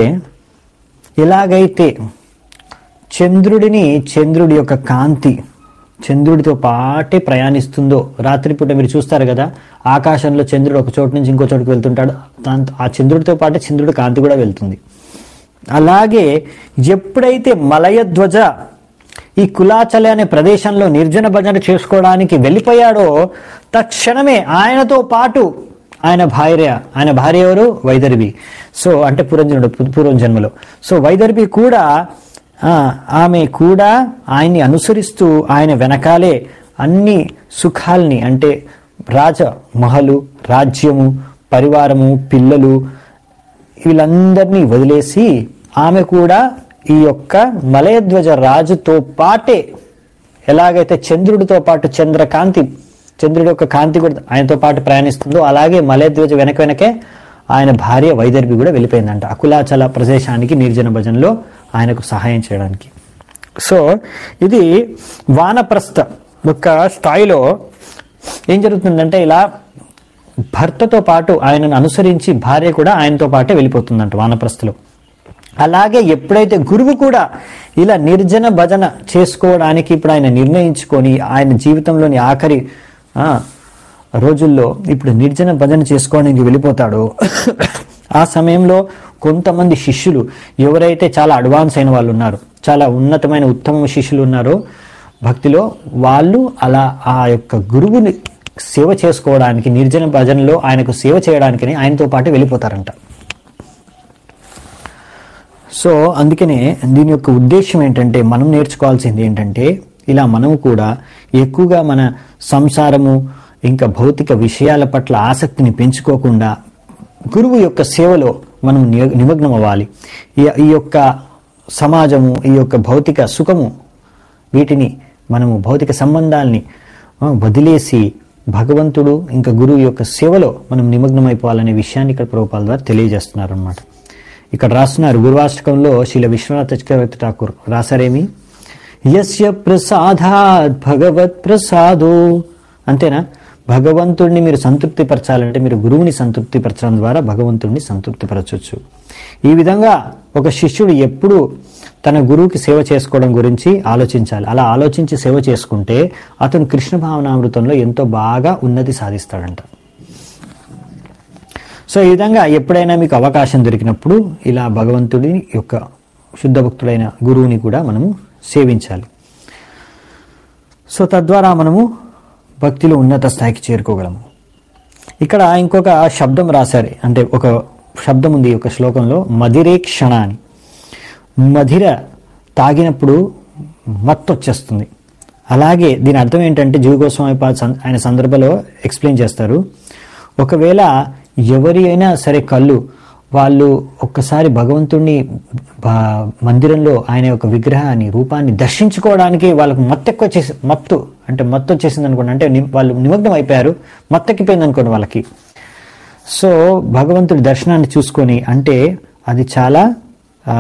ఎలాగైతే చంద్రుడిని చంద్రుడి యొక్క కాంతి చంద్రుడితో పాటే ప్రయాణిస్తుందో రాత్రిపూట మీరు చూస్తారు కదా ఆకాశంలో చంద్రుడు ఒక చోటు నుంచి ఇంకో చోటుకు వెళ్తుంటాడు దాంతో ఆ చంద్రుడితో పాటే చంద్రుడి కాంతి కూడా వెళ్తుంది అలాగే ఎప్పుడైతే మలయధ్వజ ఈ కులాచల అనే ప్రదేశంలో నిర్జన భజన చేసుకోవడానికి వెళ్ళిపోయాడో తక్షణమే ఆయనతో పాటు ఆయన భార్య ఆయన భార్య ఎవరు వైదర్భి సో అంటే పురంజనుడు పు- పూర్వం జన్మలో సో వైదర్భి కూడా ఆ, ఆమె కూడా ఆయన్ని అనుసరిస్తూ ఆయన వెనకాలే అన్ని సుఖాల్ని అంటే రాజ మహలు రాజ్యము పరివారము పిల్లలు వీళ్ళందరినీ వదిలేసి ఆమె కూడా ఈ యొక్క మలయధ్వజ రాజుతో పాటే ఎలాగైతే చంద్రుడితో పాటు చంద్రకాంతి చంద్రుడి యొక్క కాంతి కూడా ఆయనతో పాటు ప్రయాణిస్తుందో అలాగే మలయధ్వజ వెనక వెనకే ఆయన భార్య వైదర్భి కూడా వెళ్ళిపోయిందంట అకులాచల ప్రదేశానికి నిర్జన భజనలో ఆయనకు సహాయం చేయడానికి సో ఇది వానప్రస్థ యొక్క స్థాయిలో ఏం జరుగుతుందంటే ఇలా భర్తతో పాటు ఆయనను అనుసరించి భార్య కూడా ఆయనతో పాటే వెళ్ళిపోతుందంట వానప్రస్థలో అలాగే ఎప్పుడైతే గురువు కూడా ఇలా నిర్జన భజన చేసుకోవడానికి ఇప్పుడు ఆయన నిర్ణయించుకొని ఆయన జీవితంలోని ఆఖరి ఆ, రోజుల్లో ఇప్పుడు నిర్జన భజన చేసుకోవడానికి వెళ్ళిపోతాడో ఆ సమయంలో కొంతమంది శిష్యులు ఎవరైతే చాలా అడ్వాన్స్ అయిన వాళ్ళు ఉన్నారు చాలా ఉన్నతమైన ఉత్తమ శిష్యులు ఉన్నారో భక్తిలో వాళ్ళు అలా ఆ యొక్క గురువుని సేవ చేసుకోవడానికి నిర్జన భజనలో ఆయనకు సేవ చేయడానికి ఆయనతో పాటు వెళ్ళిపోతారంట సో అందుకనే దీని యొక్క ఉద్దేశం ఏంటంటే మనం నేర్చుకోవాల్సింది ఏంటంటే ఇలా మనము కూడా ఎక్కువగా మన సంసారము ఇంకా భౌతిక విషయాల పట్ల ఆసక్తిని పెంచుకోకుండా గురువు యొక్క సేవలో మనం నియ- నిమగ్నం అవ్వాలి ఈ- ఈ యొక్క సమాజము ఈ యొక్క భౌతిక సుఖము వీటిని మనము భౌతిక సంబంధాల్ని ఆ, వదిలేసి భగవంతుడు ఇంకా గురువు యొక్క సేవలో మనం నిమగ్నమైపోవాలనే విషయాన్ని ఇక్కడ ప్రభుపాల ద్వారా తెలియజేస్తున్నారు అనమాట ఇక్కడ రాస్తున్నారు గురువాష్టకంలో శిల విశ్వనాథ చక్రవర్తి ఠాకూర్ రాశారేమి యస్య ప్రసాదాత్ భగవత్ ప్రసాదో అంతేనా భగవంతుడిని మీరు సంతృప్తిపరచాలంటే మీరు గురువుని సంతృప్తిపరచడం ద్వారా భగవంతుడిని సంతృప్తిపరచవచ్చు ఈ విధంగా ఒక శిష్యుడు ఎప్పుడు తన గురువుకి సేవ చేసుకోవడం గురించి ఆలోచించాలి అలా ఆలోచించి సేవ చేసుకుంటే అతను కృష్ణ భావనామృతంలో ఎంతో బాగా ఉన్నతి సాధిస్తాడంట సో ఈ విధంగా ఎప్పుడైనా మీకు అవకాశం దొరికినప్పుడు ఇలా భగవంతుడి యొక్క శుద్ధ భక్తుడైన గురువుని కూడా మనము సేవించాలి సో తద్వారా మనము భక్తిలో ఉన్నత స్థాయికి చేరుకోగలము ఇక్కడ ఇంకొక శబ్దం రాశారు అంటే ఒక శబ్దం ఉంది ఈ యొక్క శ్లోకంలో మదిరే క్షణ అని మధిర తాగినప్పుడు మత్తు వచ్చేస్తుంది అలాగే దీని అర్థం ఏంటంటే జీవ గోస్వామి పాద సం- ఆయన సందర్భంలో ఎక్స్ప్లెయిన్ చేస్తారు ఒకవేళ ఎవరి అయినా సరే కళ్ళు వాళ్ళు ఒక్కసారి భగవంతుణ్ణి బా- మందిరంలో ఆయన యొక్క విగ్రహాన్ని రూపాన్ని దర్శించుకోవడానికి వాళ్ళకు మత్తు ఎక్కువ చేసి మత్తు అంటే మత్తు వచ్చేసింది అనుకోండి అంటే ని- వాళ్ళు నిమగ్నం అయిపోయారు మత్తెక్కిపోయింది అనుకోండి వాళ్ళకి సో భగవంతుడి దర్శనాన్ని చూసుకొని అంటే అది చాలా ఆ,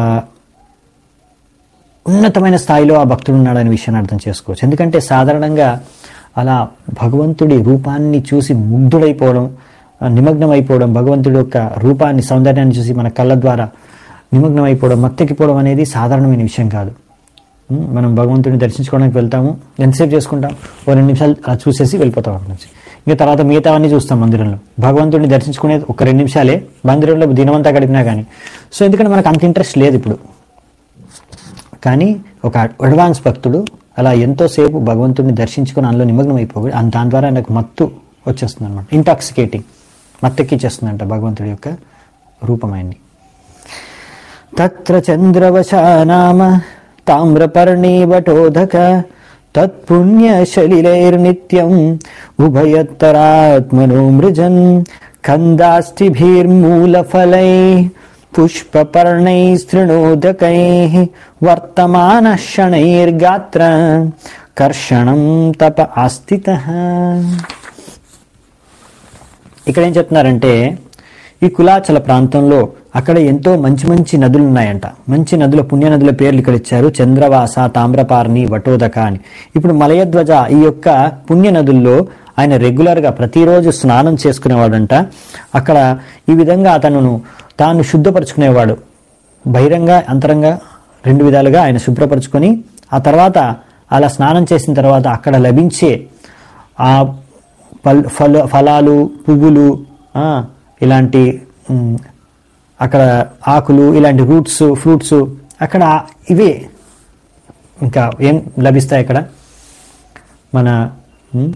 ఉన్నతమైన స్థాయిలో ఆ భక్తుడు ఉన్నాడనే విషయాన్ని అర్థం చేసుకోవచ్చు ఎందుకంటే సాధారణంగా అలా భగవంతుడి రూపాన్ని చూసి ముగ్ధుడైపోవడం ఆ, నిమగ్నం అయిపోవడం భగవంతుడి యొక్క రూపాన్ని సౌందర్యాన్ని చూసి మన కళ్ళ ద్వారా నిమగ్నం అయిపోవడం మత్తెక్కిపోవడం అనేది సాధారణమైన విషయం కాదు ఉం, మనం భగవంతుడిని దర్శించుకోవడానికి వెళ్తాము ఎంతసేపు చేసుకుంటాం ఓ రెండు నిమిషాలు అలా చూసేసి వెళ్ళిపోతాం అక్కడి నుంచి ఇంకా తర్వాత మిగతావన్నీ చూస్తాం మందిరంలో భగవంతుడిని దర్శించుకునేది ఒక రెండు నిమిషాలే మందిరంలో దినమంతా గడిపినా కానీ సో ఎందుకంటే మనకు అంత ఇంట్రెస్ట్ లేదు ఇప్పుడు కానీ ఒక అడ్వాన్స్ భక్తుడు అలా ఎంతోసేపు భగవంతుడిని దర్శించుకుని అందులో నిమగ్నం అయిపోయి అన్- దాని ద్వారా నాకు మత్తు వచ్చేస్తుంది అనమాట ఇంటాక్సికేటింగ్ మత్తెక్కిచ్చేస్తుందంట భగవంతుడి యొక్క రూపమైంది తత్ర చంద్రవశా నామ తామ్రపర్ణీవటోదక తత్పుణ్యశలిలైర్నిత్యం ఉభయత్తరాత్మనో మృజన్ కందాష్టిభిర్మూలఫలై పుష్పపర్ణైస్తృణోదకై వర్తమాన శణైర్గాత్ర కర్షణం తప ఆస్థిత ఇక్కడ ఏం చెప్తున్నారంటే ఈ కులాచల ప్రాంతంలో అక్కడ ఎంతో మంచి మంచి నదులు ఉన్నాయంట మంచి నదుల పుణ్య నదుల పేర్లు ఇక్కడ ఇచ్చారు చంద్రవాస తామ్రపార్ని వటోదక అని ఇప్పుడు మలయధ్వజ ఈ యొక్క పుణ్య నదుల్లో ఆయన రెగ్యులర్గా ప్రతిరోజు స్నానం చేసుకునేవాడంట అక్కడ ఈ విధంగా అతను తాను శుద్ధపరచుకునేవాడు బహిరంగ అంతరంగా రెండు విధాలుగా ఆయన శుభ్రపరచుకొని ఆ తర్వాత అలా స్నానం చేసిన తర్వాత అక్కడ లభించే ఆ పల్ ఫల ఫలాలు పువ్వులు ఆ, ఇలాంటి ఉమ్, అక్కడ ఆకులు ఇలాంటి రూట్స్ ఫ్రూట్స్ అక్కడ ఇవే ఇంకా ఏం లభిస్తాయి అక్కడ మన ఉమ్,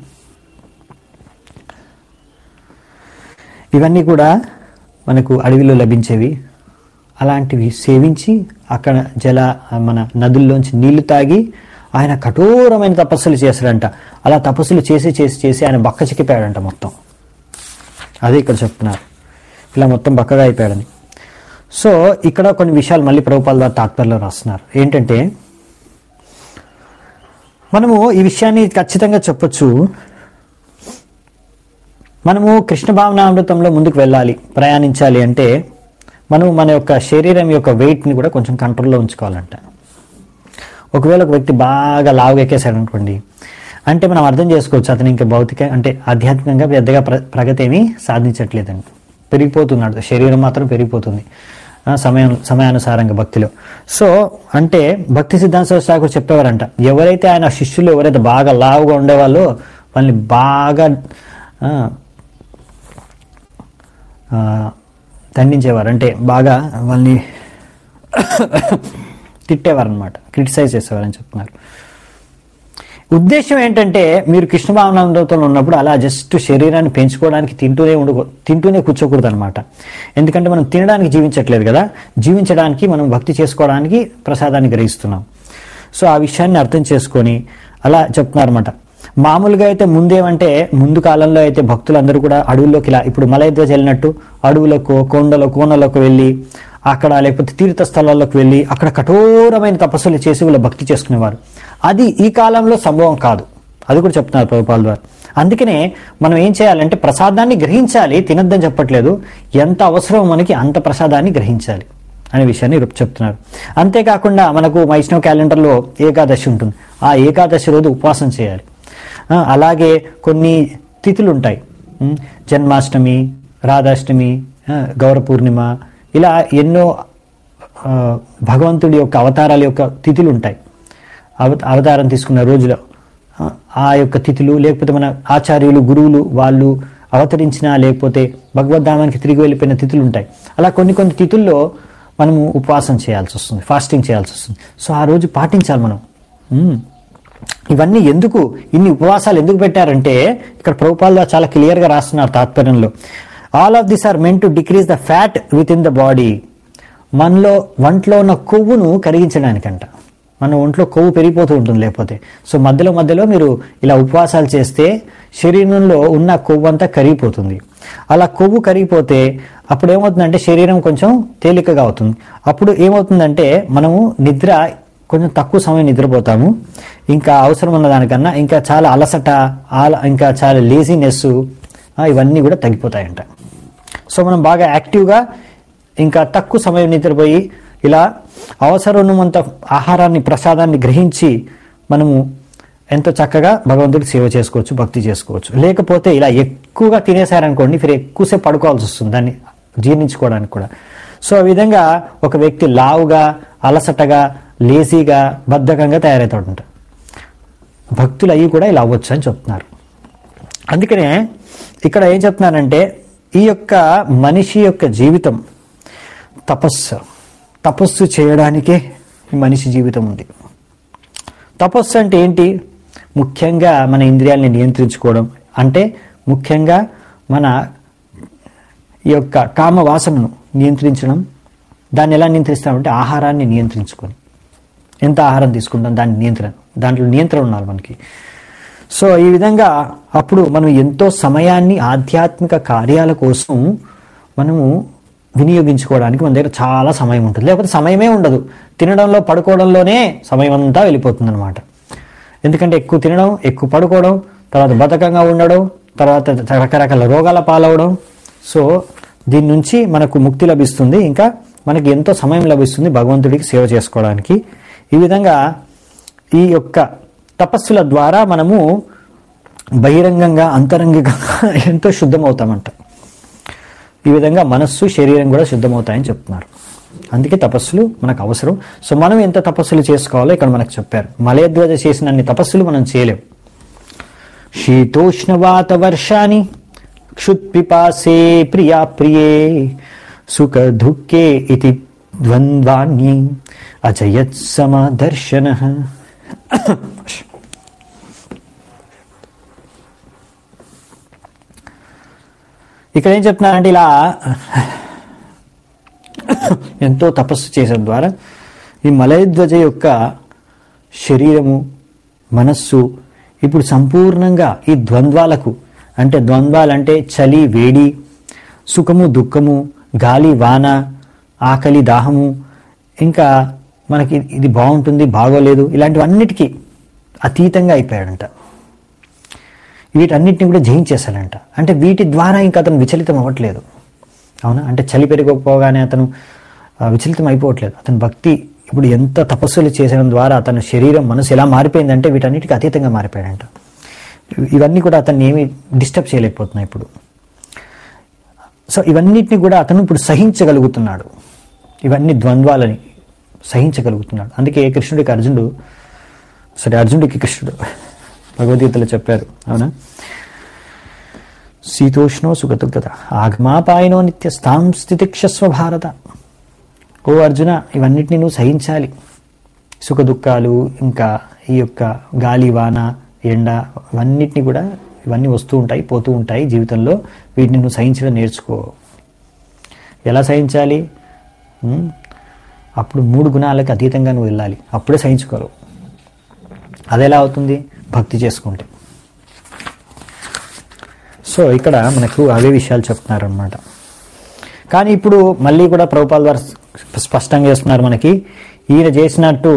ఇవన్నీ కూడా మనకు అడవిలో లభించేవి అలాంటివి సేవించి అక్కడ జల మన నదుల్లోంచి నీళ్లు తాగి ఆయన కఠోరమైన తపస్సులు చేశాడంట అలా తపస్సులు చేసి చేసి చేసి ఆయన బక్క చిక్కిపోయాడంట మొత్తం అదే ఇక్కడ చెప్తున్నారు ఇలా మొత్తం బక్కగా అయిపోయాడని సో ఇక్కడ కొన్ని విషయాలు మళ్ళీ ప్రభుపాల ద్వారా తాత్పర్యంలో రాస్తున్నారు ఏంటంటే మనము ఈ విషయాన్ని ఖచ్చితంగా చెప్పొచ్చు మనము కృష్ణ భావనామృతంలో ముందుకు వెళ్ళాలి ప్రయాణించాలి అంటే మనం మన యొక్క శరీరం యొక్క వెయిట్ని కూడా కొంచెం కంట్రోల్లో ఉంచుకోవాలంట ఒకవేళ ఒక వ్యక్తి బాగా లావుగా ఎక్కేశాడు అనుకోండి అంటే మనం అర్థం చేసుకోవచ్చు అతను ఇంకా భౌతిక అంటే ఆధ్యాత్మికంగా పెద్దగా ప్ర ప్రగతి ఏమీ సాధించట్లేదండి పెరిగిపోతున్నాడు శరీరం మాత్రం పెరిగిపోతుంది ఆ, సమయం సమయానుసారంగా భక్తిలో సో అంటే భక్తి సిద్ధాంత శాఖ చెప్పేవారంట ఎవరైతే ఆయన శిష్యులు ఎవరైతే బాగా లావుగా ఉండేవాళ్ళో వాళ్ళని బాగా ఆ, ఆ, దండించేవారు అంటే బాగా వాళ్ళని తిట్టేవారు అనమాట క్రిటిసైజ్ చేసేవారని చెప్తున్నారు ఉద్దేశం ఏంటంటే మీరు కృష్ణ భావనామృతంలో ఉన్నప్పుడు అలా జస్ట్ శరీరాన్ని పెంచుకోవడానికి తింటూనే ఉండు తింటూనే కూర్చోకూడదు అనమాట ఎందుకంటే మనం తినడానికి జీవించట్లేదు కదా జీవించడానికి మనం భక్తి చేసుకోవడానికి ప్రసాదాన్ని గ్రహిస్తున్నాం సో ఆ విషయాన్ని అర్థం చేసుకొని అలా చెప్తున్నారన్నమాట మామూలుగా అయితే ముందేమంటే ముందు కాలంలో అయితే భక్తులందరూ కూడా అడవుల్లోకి ఇలా ఇప్పుడు మలయధ్వజ వెళ్ళినట్టు అడవులకు కొండలు కోనలకు వెళ్ళి అక్కడ లేకపోతే తీర్థ స్థలాల్లోకి వెళ్ళి అక్కడ కఠోరమైన తపస్సులు చేసి వీళ్ళ భక్తి చేసుకునేవారు అది ఈ కాలంలో సంభవం కాదు అది కూడా చెప్తున్నారు ప్రభుపాల్ ద్వారా అందుకనే మనం ఏం చేయాలంటే ప్రసాదాన్ని గ్రహించాలి తినద్దని చెప్పట్లేదు ఎంత అవసరం మనకి అంత ప్రసాదాన్ని గ్రహించాలి అనే విషయాన్ని రుప్ చెప్తున్నారు అంతేకాకుండా మనకు వైష్ణవ క్యాలెండర్లో ఏకాదశి ఉంటుంది ఆ ఏకాదశి రోజు ఉపవాసం చేయాలి ఆ, అలాగే కొన్ని తిథులు ఉంటాయి ఉమ్, జన్మాష్టమి రాధాష్టమి ఆ, గౌర పూర్ణిమ ఇలా ఎన్నో ఆ, భగవంతుడి యొక్క అవతారాల యొక్క తిథులు ఉంటాయి అవ అవతారం తీసుకున్న రోజులో ఆ, ఆ యొక్క తిథులు లేకపోతే మన ఆచార్యులు గురువులు వాళ్ళు అవతరించిన లేకపోతే భగవద్ధామానికి తిరిగి వెళ్ళిపోయిన తిథులు ఉంటాయి అలా కొన్ని కొన్ని తిథుల్లో మనము ఉపవాసం చేయాల్సి వస్తుంది ఫాస్టింగ్ చేయాల్సి వస్తుంది సో ఆ రోజు పాటించాలి మనం ఉమ్. ఇవన్నీ ఎందుకు ఇన్ని ఉపవాసాలు ఎందుకు పెట్టారంటే ఇక్కడ ప్రభుపాల్ చాలా క్లియర్గా రాస్తున్నారు తాత్పర్యంలో all of this are meant to decrease the fat within the body మనలో వంటలో ఉన్న కొవ్వును కరిగించడానికంట మన ఒంట్లో కొవ్వు పెరిగిపోతూ ఉంటుంది లేకపోతే సో మధ్యలో మధ్యలో మీరు ఇలా ఉపవాసాలు చేస్తే శరీరంలో ఉన్న కొవ్వు అంతా కరిగిపోతుంది అలా కొవ్వు కరిగిపోతే అప్పుడు ఏమవుతుందంటే శరీరం కొంచెం తేలికగా అవుతుంది అప్పుడు ఏమవుతుందంటే మనము నిద్ర కొంచెం తక్కువ సమయం నిద్రపోతాము ఇంకా అవసరం ఉన్న దానికన్నా ఇంకా చాలా అలసట ఆల ఇంకా చాలా లేజినెస్ ఇవన్నీ కూడా తగ్గిపోతాయంట సో మనం బాగా యాక్టివ్గా ఇంకా తక్కువ సమయం నిద్రపోయి ఇలా అవసరం ఉన్నంత ఆహారాన్ని ప్రసాదాన్ని గ్రహించి మనము ఎంతో చక్కగా భగవంతుడికి సేవ చేసుకోవచ్చు భక్తి చేసుకోవచ్చు లేకపోతే ఇలా ఎక్కువగా తినేశారనుకోండి మీరు ఎక్కువసేపు పడుకోవాల్సి వస్తుంది దాన్ని జీర్ణించుకోవడానికి కూడా సో ఆ విధంగా ఒక వ్యక్తి లావుగా అలసటగా లేజీగా బద్ధకంగా తయారవుతాడంట భక్తులు అయ్యి కూడా ఇలా అవ్వచ్చు అని చెప్తున్నారు అందుకనే ఇక్కడ ఏం చెప్తున్నానంటే ఈ యొక్క మనిషి యొక్క జీవితం తపస్సు తపస్సు చేయడానికే ఈ మనిషి జీవితం ఉంది తపస్సు అంటే ఏంటి ముఖ్యంగా మన ఇంద్రియాలని నియంత్రించుకోవడం అంటే ముఖ్యంగా మన ఈ యొక్క కామ వాసనను నియంత్రించడం దాన్ని ఎలా నియంత్రిస్తామంటే ఆహారాన్ని నియంత్రించుకొని ఎంత ఆహారం తీసుకుంటాం దాని నియంత్రణ దాంట్లో నియంత్రణ ఉండాలి మనకి సో ఈ విధంగా అప్పుడు మనం ఎంతో సమయాన్ని ఆధ్యాత్మిక కార్యాల కోసం మనము వినియోగించుకోవడానికి మన దగ్గర చాలా సమయం ఉంటుంది లేకపోతే సమయమే ఉండదు తినడంలో పడుకోవడంలోనే సమయం అంతా వెళ్ళిపోతుంది అనమాట ఎందుకంటే ఎక్కువ తినడం ఎక్కువ పడుకోవడం తర్వాత బద్ధకంగా ఉండడం తర్వాత రకరకాల రోగాల పాలవడం సో దీని నుంచి మనకు ముక్తి లభిస్తుంది ఇంకా మనకి ఎంతో సమయం లభిస్తుంది భగవంతుడికి సేవ చేసుకోవడానికి ఈ విధంగా ఈ యొక్క తపస్సుల ద్వారా మనము బహిరంగంగా అంతరంగికంగా ఎంతో శుద్ధమవుతామంట ఈ విధంగా మనస్సు శరీరం కూడా శుద్ధమవుతాయని చెప్తున్నారు అందుకే తపస్సులు మనకు అవసరం సో మనం ఎంత తపస్సులు చేసుకోవాలో ఇక్కడ మనకు చెప్పారు మలయధ్వజ చేసిన అన్ని తపస్సులు మనం చేయలేం శీతోష్ణవాత వర్షాన్ని క్షుత్పిపాసే ప్రియా ప్రియే సుఖ దుఃఖే ఇది ద్వంద్వాన్ని అజయత్ సమదర్శన ఇక్కడ ఏం చెప్తున్నారంటే ఇలా ఎంతో తపస్సు చేయడం ద్వారా ఈ మలయధ్వజ యొక్క శరీరము మనస్సు ఇప్పుడు సంపూర్ణంగా ఈ ద్వంద్వాలకు అంటే ద్వంద్వాలంటే చలి వేడి సుఖము దుఃఖము గాలి వాన ఆకలి దాహము ఇంకా మనకి ఇది బాగుంటుంది బాగోలేదు ఇలాంటివన్నిటికీ అతీతంగా అయిపోయాడంట వీటన్నిటిని కూడా జయించేశాడంట అంటే వీటి ద్వారా ఇంకా అతను విచలితం అవ్వట్లేదు అవునా అంటే చలి పెరిగిపోగానే అతను ఆ, విచలితం అయిపోవట్లేదు అతని భక్తి ఇప్పుడు ఎంత తపస్సులు చేసడం ద్వారా అతని శరీరం మనసు ఎలా మారిపోయిందంటే వీటన్నిటికీ అతీతంగా మారిపోయాడంట ఇవి- ఇవన్నీ కూడా అతన్ని ఏమి డిస్టర్బ్ చేయలేకపోతున్నాయి ఇప్పుడు సో ఇవన్నిటిని కూడా అతను ఇప్పుడు సహించగలుగుతున్నాడు ఇవన్నీ ద్వంద్వాలని సహించగలుగుతున్నాడు అందుకే కృష్ణుడికి అర్జునుడు సరే అర్జునుడికి కృష్ణుడు భగవద్గీతలో చెప్పారు అవునా శీతోష్ణో సుఖదుగ్ధత ఆగమాపాయనో నిత్య స్థాం స్థితిక్షస్వ భారత ఓ అర్జున ఇవన్నిటిని నువ్వు సహించాలి సుఖ దుఃఖాలు ఇంకా ఈ యొక్క గాలి వాన ఎండ ఇవన్నిటిని కూడా ఇవన్నీ వస్తూ ఉంటాయి పోతూ ఉంటాయి జీవితంలో వీటిని నువ్వు సహించడం నేర్చుకో ఎలా సహించాలి ఉమ్, అప్పుడు మూడు గుణాలకు అతీతంగా నువ్వు వెళ్ళాలి అప్పుడే సహించుకోరు అది ఎలా అవుతుంది భక్తి చేసుకుంటే సో ఇక్కడ మనకు అవే విషయాలు చెప్తున్నారు అనమాట కానీ ఇప్పుడు మళ్ళీ కూడా ప్రభుపాల్ వారు స్పష్టంగా చేస్తున్నారు మనకి ఈయన చేసినట్టు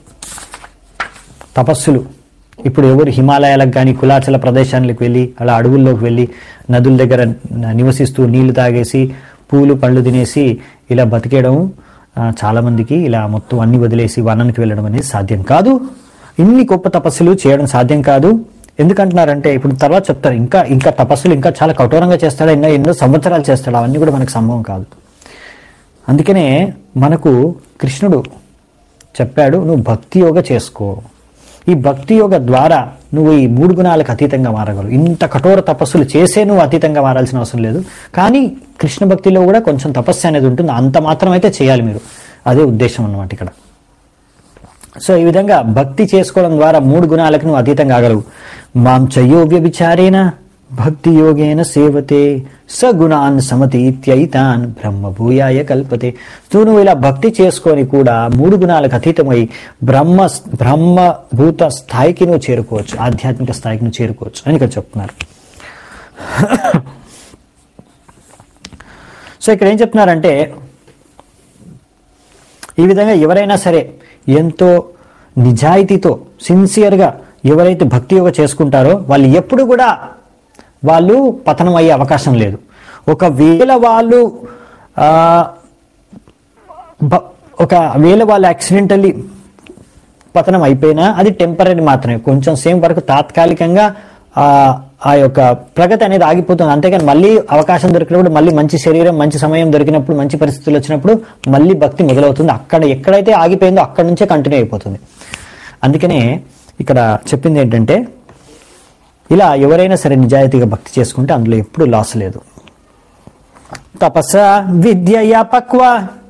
తపస్సులు ఇప్పుడు ఎవరు హిమాలయాలకు కానీ కులాచల ప్రదేశాలకు వెళ్ళి అలా అడవుల్లోకి వెళ్ళి నదుల దగ్గర నివసిస్తూ నీళ్లు తాగేసి పూలు పళ్ళు తినేసి ఇలా బతికేయడం ఆ, చాలా మందికి ఇలా మొత్తం అన్ని వదిలేసి వనానికి వెళ్ళడం అనేది సాధ్యం కాదు ఇన్ని గొప్ప తపస్సులు చేయడం సాధ్యం కాదు ఎందుకంటున్నారంటే ఇప్పుడు తర్వాత చెప్తారు ఇంకా ఇంకా తపస్సులు ఇంకా చాలా కఠోరంగా చేస్తాడా ఇంకా ఎన్నో సంవత్సరాలు చేస్తాడు అవన్నీ కూడా మనకు సంభవం కాదు అందుకనే మనకు కృష్ణుడు చెప్పాడు నువ్వు భక్తి యోగ చేసుకో ఈ భక్తి యోగ ద్వారా నువ్వు ఈ మూడు గుణాలకు అతీతంగా మారగలవు ఇంత కఠోర తపస్సులు చేసే నువ్వు అతీతంగా మారాల్సిన అవసరం లేదు కానీ కృష్ణ భక్తిలో కూడా కొంచెం తపస్సు అనేది ఉంటుంది అంత మాత్రం అయితే చేయాలి మీరు అదే ఉద్దేశం అన్నమాట ఇక్కడ సో ఈ విధంగా భక్తి చేసుకోవడం ద్వారా మూడు గుణాలకు నువ్వు అతీతం కాగలవు మాం చయ్యో వ్యభిచారేన భక్తి యోగేన సేవతే సగుణాన్ సమతీత్యైతాన్ బ్రహ్మభూయాయ కల్పతే సో నువ్వు ఇలా భక్తి చేసుకొని కూడా మూడు గుణాలకు అతీతమై బ్రహ్మ బ్రహ్మభూత స్థాయికి నువ్వు చేరుకోవచ్చు ఆధ్యాత్మిక స్థాయికి నువ్వు చేరుకోవచ్చు అని ఇక్కడ చెప్తున్నారు సో ఇక్కడ ఏం చెప్తున్నారంటే ఈ విధంగా ఎవరైనా సరే ఎంతో నిజాయితీతో సిన్సియర్గా ఎవరైతే భక్తి యోగ చేసుకుంటారో వాళ్ళు ఎప్పుడు కూడా వాళ్ళు పతనం అయ్యే అవకాశం లేదు ఒకవేళ వాళ్ళు ఆ, బ- ఒకవేళ వాళ్ళు యాక్సిడెంటల్లీ పతనం అయిపోయినా అది టెంపరీ మాత్రమే కొంచెం సేమ్ వరకు తాత్కాలికంగా ఆ ఆ యొక్క ప్రగతి అనేది ఆగిపోతుంది అంతేగాని మళ్ళీ అవకాశం దొరికినప్పుడు మళ్ళీ మంచి శరీరం మంచి సమయం దొరికినప్పుడు మంచి పరిస్థితులు వచ్చినప్పుడు మళ్ళీ భక్తి మొదలవుతుంది అక్కడ ఎక్కడైతే ఆగిపోయిందో అక్కడ నుంచే కంటిన్యూ అయిపోతుంది అందుకనే ఇక్కడ చెప్పింది ఏంటంటే ఇలా ఎవరైనా సరే నిజాయితీగా భక్తి చేసుకుంటే అందులో ఎప్పుడు లాస్ లేదు తపస విద్యయా పక్వ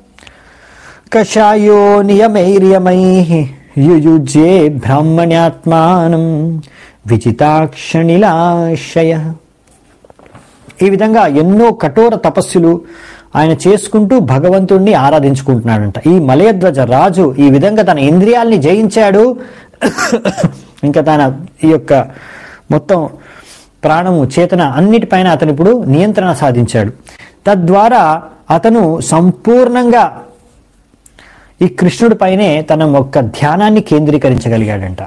కషాయో నియమైర్యమై యుయుజే బ్రాహ్మణ్యాత్మానం విజితాక్షణిలాశయ ఈ విధంగా ఎన్నో కఠోర తపస్సులు ఆయన చేసుకుంటూ భగవంతుణ్ణి ఆరాధించుకుంటున్నాడంట ఈ మలయధ్వజ రాజు ఈ విధంగా తన ఇంద్రియాల్ని జయించాడు ఇంకా తన ఈ యొక్క మొత్తం ప్రాణము చేతన అన్నిటిపైన అతను ఇప్పుడు నియంత్రణ సాధించాడు తద్వారా అతను సంపూర్ణంగా ఈ కృష్ణుడిపైనే తన యొక్క ధ్యానాన్ని కేంద్రీకరించగలిగాడంట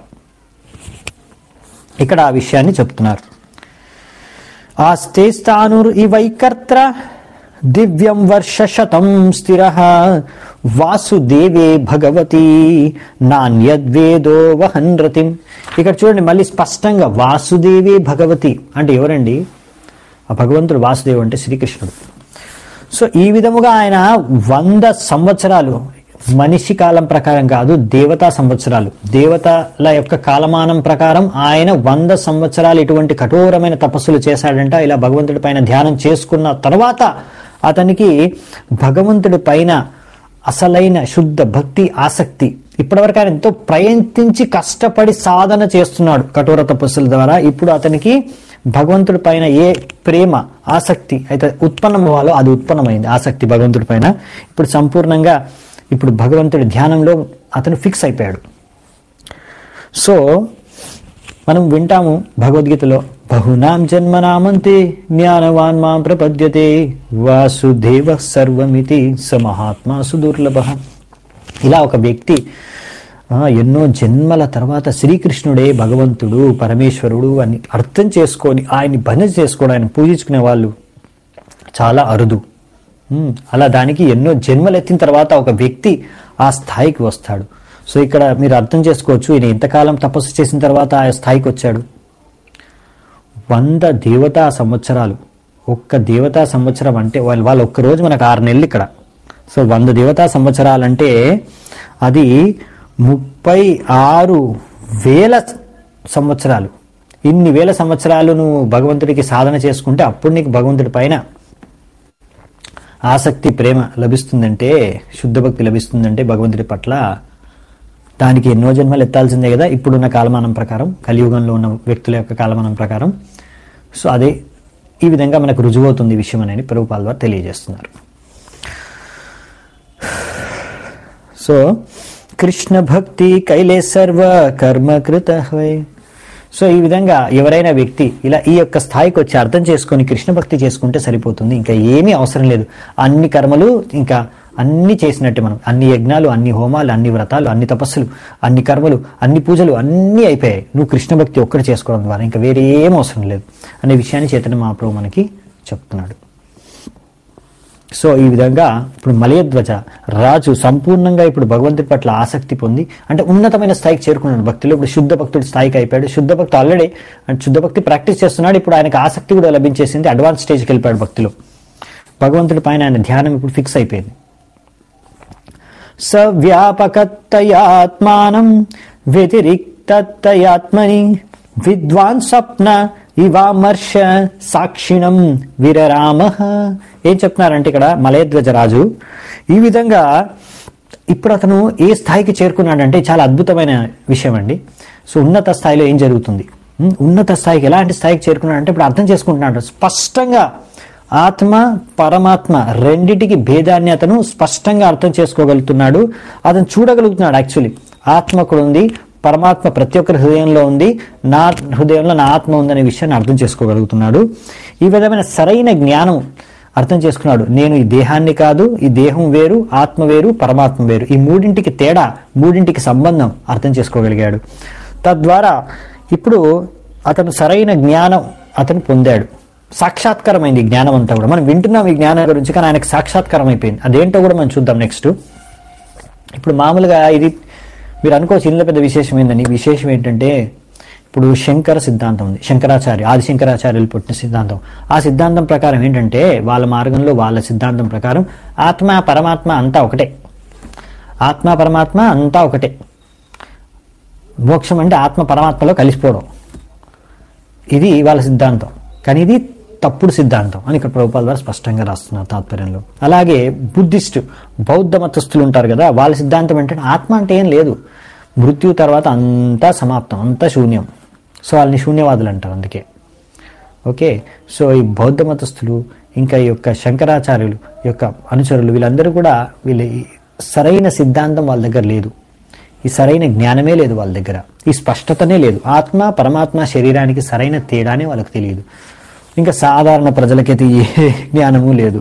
ఇక్కడ ఆ విషయాన్ని చెప్తున్నారు ఆస్తే స్థానుర్ ఇవైకర్త్ర దివ్యం వర్షశతం స్థిర వాసుదేవే భగవతి నాణ్యద్వేదో వహన్ రతిం ఇక్కడ చూడండి మళ్ళీ స్పష్టంగా వాసుదేవే భగవతి అంటే ఎవరండి ఆ భగవంతుడు వాసుదేవు అంటే శ్రీకృష్ణుడు సో ఈ విధముగా ఆయన వంద సంవత్సరాలు మనిషి కాలం ప్రకారం కాదు దేవతా సంవత్సరాలు దేవతల యొక్క కాలమానం ప్రకారం ఆయన వంద సంవత్సరాలు ఇటువంటి కఠోరమైన తపస్సులు చేశాడంట ఇలా భగవంతుడి పైన ధ్యానం చేసుకున్న తర్వాత అతనికి భగవంతుడి పైన అసలైన శుద్ధ భక్తి ఆసక్తి ఇప్పటివరకు ఆయన ఎంతో ప్రయత్నించి కష్టపడి సాధన చేస్తున్నాడు కఠోర తపస్సుల ద్వారా ఇప్పుడు అతనికి భగవంతుడి పైన ఏ ప్రేమ ఆసక్తి అయితే ఉత్పన్నం అవ్వాలో అది ఉత్పన్నమైంది ఆసక్తి భగవంతుడి పైన ఇప్పుడు సంపూర్ణంగా ఇప్పుడు భగవంతుడి ధ్యానంలో అతను ఫిక్స్ అయిపోయాడు సో మనం వింటాము భగవద్గీతలో బహునాం జన్మనామంతే జ్ఞానవాన్ మాం ప్రపద్యతే వాసుదేవ సర్వమితి స మహాత్మా సుదుర్లభ ఇలా ఒక వ్యక్తి ఆ, ఎన్నో జన్మల తర్వాత శ్రీకృష్ణుడే భగవంతుడు పరమేశ్వరుడు అని అర్థం చేసుకొని ఆయన్ని భజన చేసుకోవడం ఆయన పూజించుకునే వాళ్ళు చాలా అరుదు ఉమ్, అలా దానికి ఎన్నో జన్మలు ఎత్తిన తర్వాత ఒక వ్యక్తి ఆ స్థాయికి వస్తాడు సో ఇక్కడ మీరు అర్థం చేసుకోవచ్చు ఈయన ఎంతకాలం తపస్సు చేసిన తర్వాత ఆ స్థాయికి వచ్చాడు వంద దేవతా సంవత్సరాలు ఒక్క దేవతా సంవత్సరం అంటే వాళ్ళు వాళ్ళు ఒక్క రోజు మనకు ఆరు నెలలు ఇక్కడ సో వంద దేవతా సంవత్సరాలు అంటే అది ముప్పై ఆరు వేల సంవత్సరాలు ఇన్ని వేల సంవత్సరాలు నువ్వు భగవంతుడికి సాధన చేసుకుంటే అప్పుడు నీకు భగవంతుడి పైన ఆసక్తి ప్రేమ లభిస్తుందంటే శుద్ధ భక్తి లభిస్తుందంటే భగవంతుడి పట్ల దానికి ఎన్నో జన్మలు ఎత్తాల్సిందే కదా ఇప్పుడున్న కాలమానం ప్రకారం కలియుగంలో ఉన్న వ్యక్తుల యొక్క కాలమానం ప్రకారం సో అదే ఈ విధంగా మనకు రుజువవుతుంది ఈ విషయం అనేది ప్రభుపాల ద్వారా తెలియజేస్తున్నారు సో కృష్ణ భక్తి కైలే సర్వ కర్మకృత హై సో ఈ విధంగా ఎవరైనా వ్యక్తి ఇలా ఈ యొక్క స్థాయికి వచ్చి అర్థం చేసుకొని కృష్ణ భక్తి చేసుకుంటే సరిపోతుంది ఇంకా ఏమీ అవసరం లేదు అన్ని కర్మలు ఇంకా అన్ని చేసినట్టే మనం అన్ని యజ్ఞాలు అన్ని హోమాలు అన్ని వ్రతాలు అన్ని తపస్సులు అన్ని కర్మలు అన్ని పూజలు అన్నీ అయిపోయాయి నువ్వు కృష్ణ భక్తి ఒక్కటి చేసుకోవడం ద్వారా ఇంకా వేరే ఏం అవసరం లేదు అనే విషయాన్ని చైతన్య మహాప్రభు మనకి చెప్తున్నాడు సో ఈ విధంగా ఇప్పుడు మలయధ్వజ రాజు సంపూర్ణంగా ఇప్పుడు భగవంతుడి పట్ల ఆసక్తి పొంది అంటే ఉన్నతమైన స్థాయికి చేరుకున్నాడు భక్తిలో ఇప్పుడు శుద్ధ భక్తుడి స్థాయికి అయిపోయాడు శుద్ధ భక్తి ఆల్రెడీ అంటే శుద్ధ భక్తి ప్రాక్టీస్ చేస్తున్నాడు ఇప్పుడు ఆయనకు ఆసక్తి కూడా లభించేసింది అడ్వాన్స్ స్టేజ్కి వెళ్ళిపోయాడు భక్తిలో భగవంతుడి పైన ఆయన ధ్యానం ఇప్పుడు ఫిక్స్ అయిపోయింది సవ్యాపకత్తయాత్మానం వ్యతిరిక్తత్తయాత్మని విద్వాన్ స్వప్న ఇవామర్ష సాక్షిణం విరరామ ఏం చెప్తున్నారంటే ఇక్కడ మలయధ్వజ రాజు ఈ విధంగా ఇప్పుడు అతను ఏ స్థాయికి చేరుకున్నాడంటే చాలా అద్భుతమైన విషయం అండి సో ఉన్నత స్థాయిలో ఏం జరుగుతుంది ఉమ్, ఉన్నత స్థాయికి ఎలాంటి స్థాయికి చేరుకున్నాడు అంటే ఇప్పుడు అర్థం చేసుకుంటున్నాడు స్పష్టంగా ఆత్మ పరమాత్మ రెండిటికి భేదాన్ని అతను స్పష్టంగా అర్థం చేసుకోగలుగుతున్నాడు అతను చూడగలుగుతున్నాడు యాక్చువల్లీ ఆత్మ కూడా ఉంది పరమాత్మ ప్రతి ఒక్కరి హృదయంలో ఉంది నా హృదయంలో నా ఆత్మ ఉందనే విషయాన్ని అర్థం చేసుకోగలుగుతున్నాడు ఈ విధమైన సరైన జ్ఞానం అర్థం చేసుకున్నాడు నేను ఈ దేహాన్ని కాదు ఈ దేహం వేరు ఆత్మ వేరు పరమాత్మ వేరు ఈ మూడింటికి తేడా మూడింటికి సంబంధం అర్థం చేసుకోగలిగాడు తద్వారా ఇప్పుడు అతను సరైన జ్ఞానం అతను పొందాడు సాక్షాత్కారమైంది ఈ జ్ఞానం అంతా కూడా మనం వింటున్నాం ఈ జ్ఞానం గురించి కానీ ఆయనకు సాక్షాత్కారం అయిపోయింది అదేంటో కూడా మనం చూద్దాం నెక్స్ట్ ఇప్పుడు మామూలుగా ఇది మీరు అనుకోవచ్చు ఇందులో పెద్ద విశేషం ఏందని విశేషం ఏంటంటే ఇప్పుడు శంకర సిద్ధాంతం ఉంది శంకరాచార్య ఆది శంకరాచార్యులు పుట్టిన సిద్ధాంతం ఆ సిద్ధాంతం ప్రకారం ఏంటంటే వాళ్ళ మార్గంలో వాళ్ళ సిద్ధాంతం ప్రకారం ఆత్మ పరమాత్మ అంతా ఒకటే ఆత్మ పరమాత్మ అంతా ఒకటే మోక్షం అంటే ఆత్మ పరమాత్మలో కలిసిపోవడం ఇది వాళ్ళ సిద్ధాంతం కానీ ఇది తప్పుడు సిద్ధాంతం అని ఇక్కడ ప్రభుపాల ద్వారా స్పష్టంగా రాస్తున్నారు తాత్పర్యంలో అలాగే బుద్ధిస్ట్ బౌద్ధ మతస్థులు ఉంటారు కదా వాళ్ళ సిద్ధాంతం ఏంటంటే ఆత్మ అంటే ఏం లేదు మృత్యు తర్వాత అంతా సమాప్తం అంతా శూన్యం సో వాళ్ళని శూన్యవాదులు అంటారు అందుకే ఓకే సో ఈ బౌద్ధ మతస్థులు ఇంకా ఈ యొక్క శంకరాచార్యులు ఈ యొక్క అనుచరులు వీళ్ళందరూ కూడా వీళ్ళ ఈ సరైన సిద్ధాంతం వాళ్ళ దగ్గర లేదు ఈ సరైన జ్ఞానమే లేదు వాళ్ళ దగ్గర ఈ స్పష్టతనే లేదు ఆత్మ పరమాత్మ శరీరానికి సరైన తేడానే వాళ్ళకి తెలియదు ఇంకా సాధారణ ప్రజలకైతే ఏ జ్ఞానము లేదు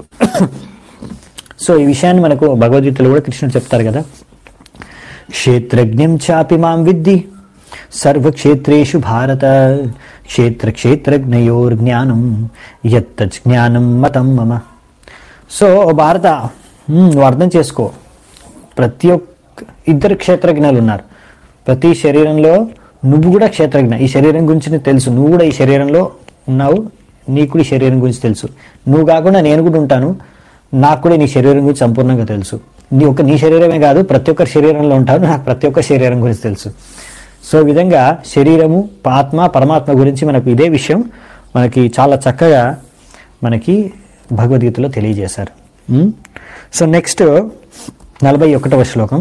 సో ఈ విషయాన్ని మనకు భగవద్గీతలో కూడా కృష్ణుడు చెప్తారు కదా క్షేత్రజ్ఞం చాపి మాం విద్ధి సర్వక్షేత్రేషు భారత క్షేత్ర క్షేత్రజ్ఞయోర్ జ్ఞానం యత్తచ్ జ్ఞానం మతం మమ సో ఓ భారత మ్, నువ్వు అర్థం చేసుకో ప్రతి ఒక్క ఇద్దరు క్షేత్రజ్ఞులు ఉన్నారు ప్రతి శరీరంలో నువ్వు కూడా క్షేత్రజ్ఞ ఈ శరీరం గురించి నీకు తెలుసు నువ్వు కూడా ఈ శరీరంలో ఉన్నావు నీకు కూడా ఈ శరీరం గురించి తెలుసు నువ్వు కాకుండా నేను కూడా ఉంటాను నాకు కూడా నీ శరీరం గురించి సంపూర్ణంగా తెలుసు నీ ఒక నీ శరీరమే కాదు ప్రతి ఒక్కరి శరీరంలో ఉంటాను నాకు ప్రతి ఒక్క శరీరం గురించి తెలుసు సో ఈ విధంగా శరీరము ఆత్మ పరమాత్మ గురించి మనకు ఇదే విషయం మనకి చాలా చక్కగా మనకి భగవద్గీతలో తెలియజేశారు ఉమ్? సో నెక్స్ట్ నలభై ఒకటవ శ్లోకం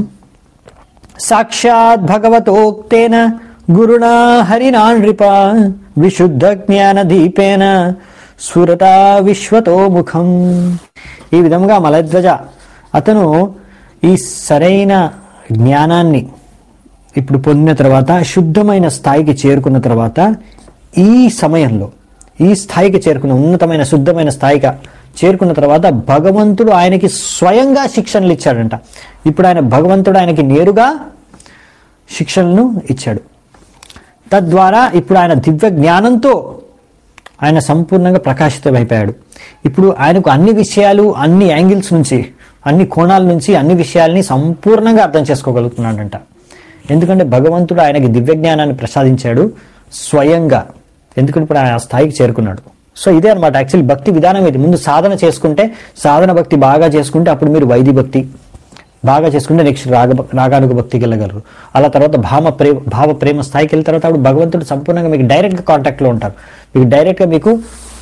సాక్షాత్ భగవతోక్తేన గురుణా హరినా నృప విశుద్ధ జ్ఞాన దీపేన స్ఫురత విశ్వతో ముఖం ఈ విధంగా మలధ్వజ అతను ఈ సరైన జ్ఞానాన్ని ఇప్పుడు పొందిన తర్వాత శుద్ధమైన స్థాయికి చేరుకున్న తర్వాత ఈ సమయంలో ఈ స్థాయికి చేరుకున్న ఉన్నతమైన శుద్ధమైన స్థాయిగా చేరుకున్న తర్వాత భగవంతుడు ఆయనకి స్వయంగా శిక్షణలు ఇచ్చాడంట ఇప్పుడు ఆయన భగవంతుడు ఆయనకి నేరుగా శిక్షణను ఇచ్చాడు తద్వారా ఇప్పుడు ఆయన దివ్య జ్ఞానంతో ఆయన సంపూర్ణంగా ప్రకాశితమైపోయాడు ఇప్పుడు ఆయనకు అన్ని విషయాలు అన్ని యాంగిల్స్ నుంచి అన్ని కోణాల నుంచి అన్ని విషయాల్ని సంపూర్ణంగా అర్థం చేసుకోగలుగుతున్నాడంట ఎందుకంటే భగవంతుడు ఆయనకి దివ్య జ్ఞానాన్ని ప్రసాదించాడు స్వయంగా ఎందుకంటే ఇప్పుడు ఆయన ఆ స్థాయికి చేరుకున్నాడు సో ఇదే అనమాట యాక్చువల్లీ భక్తి విధానం ఇది ముందు సాధన చేసుకుంటే సాధన భక్తి బాగా చేసుకుంటే అప్పుడు మీరు వైది భక్తి బాగా చేసుకుంటే నెక్స్ట్ రాగ రాగానుగ భక్తికి వెళ్ళగలరు అలా తర్వాత భావ ప్రేమ భావ ప్రేమ స్థాయికి వెళ్ళిన తర్వాత అప్పుడు భగవంతుడు సంపూర్ణంగా మీకు డైరెక్ట్గా కాంటాక్ట్లో ఉంటారు మీకు డైరెక్ట్గా మీకు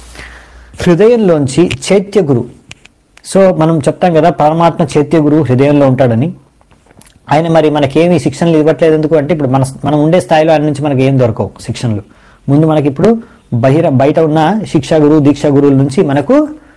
హృదయంలోంచి చైత్య గురు సో మనం చెప్తాం కదా పరమాత్మ చైత్య గురువు హృదయంలో ఉంటాడని ఆయన మరి మనకేమి శిక్షణలు ఇవ్వట్లేదు ఎందుకు అంటే ఇప్పుడు మన మనం ఉండే స్థాయిలో ఆయన నుంచి మనకి ఏం దొరకవు శిక్షణలు ముందు మనకి ఇప్పుడు బహిర బయట ఉన్న శిక్షా గురువు దీక్షా గురువుల నుంచి మనకు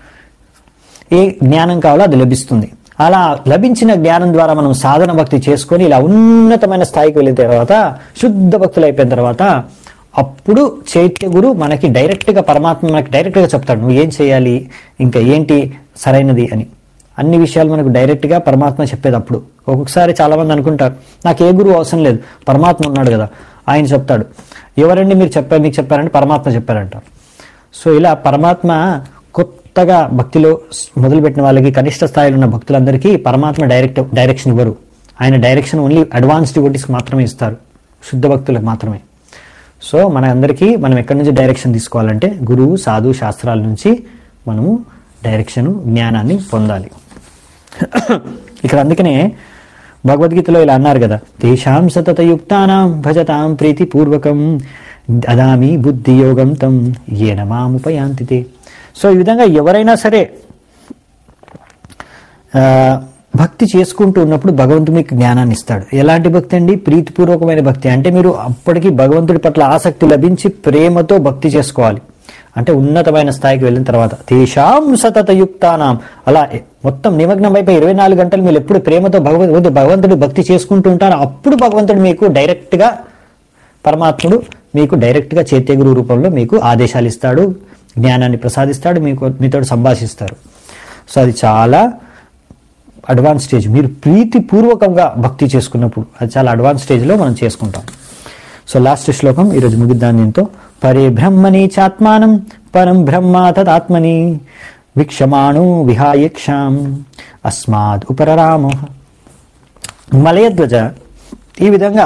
ఏ జ్ఞానం కావాలో అది లభిస్తుంది అలా లభించిన జ్ఞానం ద్వారా మనం సాధన భక్తి చేసుకొని ఇలా ఉన్నతమైన స్థాయికి వెళ్ళిన తర్వాత శుద్ధ భక్తులు అయిపోయిన తర్వాత అప్పుడు చైత్య గురు మనకి డైరెక్ట్గా పరమాత్మ మనకి డైరెక్ట్గా చెప్తాడు నువ్వు ఏం చేయాలి ఇంకా ఏంటి సరైనది అని అన్ని విషయాలు మనకు డైరెక్ట్గా పరమాత్మ చెప్పేది అప్పుడు ఒక్కొక్కసారి చాలా మంది అనుకుంటారు నాకు ఏ గురువు అవసరం లేదు పరమాత్మ ఉన్నాడు కదా ఆయన చెప్తాడు ఎవరండి మీరు చెప్పారు మీకు చెప్పారంటే పరమాత్మ చెప్పారంటారు సో ఇలా పరమాత్మ కొత్తగా భక్తిలో స్- మొదలుపెట్టిన వాళ్ళకి కనిష్ట స్థాయిలో ఉన్న భక్తులందరికీ పరమాత్మ డైరెక్ట్ డైరెక్షన్ ఇవ్వరు ఆయన డైరెక్షన్ ఓన్లీ అడ్వాన్స్ డివోటీస్కి మాత్రమే ఇస్తారు శుద్ధ భక్తులకు మాత్రమే సో మన అందరికీ మనం ఎక్కడి నుంచి డైరెక్షన్ తీసుకోవాలంటే గురువు సాధు శాస్త్రాల నుంచి మనము డైరెక్షన్ జ్ఞానాన్ని పొందాలి ఇక్కడ అందుకనే భగవద్గీతలో ఇలా అన్నారు కదా తేషాం సతతయుక్తానాం భజతాం ప్రీతిపూర్వకం దదామి బుద్ధి యోగం తం ఏన మాముపయాంతితే సో ఈ విధంగా ఎవరైనా సరే ఆ, భక్తి చేసుకుంటూ ఉన్నప్పుడు భగవంతుడు మీకు జ్ఞానాన్ని ఇస్తాడు ఎలాంటి భక్తి అండి ప్రీతిపూర్వకమైన భక్తి అంటే మీరు అప్పటికి భగవంతుడి పట్ల ఆసక్తి లభించి ప్రేమతో భక్తి చేసుకోవాలి అంటే ఉన్నతమైన స్థాయికి వెళ్ళిన తర్వాత తేషాం సతతయుక్తానాం అలా మొత్తం నిమగ్నం అయిపోయి ఇరవై నాలుగు గంటలు మీరు ఎప్పుడు ప్రేమతో భగవంతుడు భగవంతుడు భక్తి చేసుకుంటూ ఉంటారో అప్పుడు భగవంతుడు మీకు డైరెక్ట్గా పరమాత్ముడు మీకు డైరెక్ట్గా చైత్య గురు రూపంలో మీకు ఆదేశాలు ఇస్తాడు జ్ఞానాన్ని ప్రసాదిస్తాడు మీకు మీతో సంభాషిస్తారు సో అది చాలా అడ్వాన్స్ స్టేజ్ మీరు ప్రీతిపూర్వకంగా భక్తి చేసుకున్నప్పుడు అది చాలా అడ్వాన్స్ స్టేజ్లో మనం చేసుకుంటాం సో లాస్ట్ శ్లోకం ఈరోజు ముగిద్దాం దీంతో పరే బ్రహ్మని చాత్మానం పరం బ్రహ్మ తదాత్మని విక్షమాణు విహాయక్షాం అస్మాత్ ఉపరరామ మలయధ్వజ ఈ విధంగా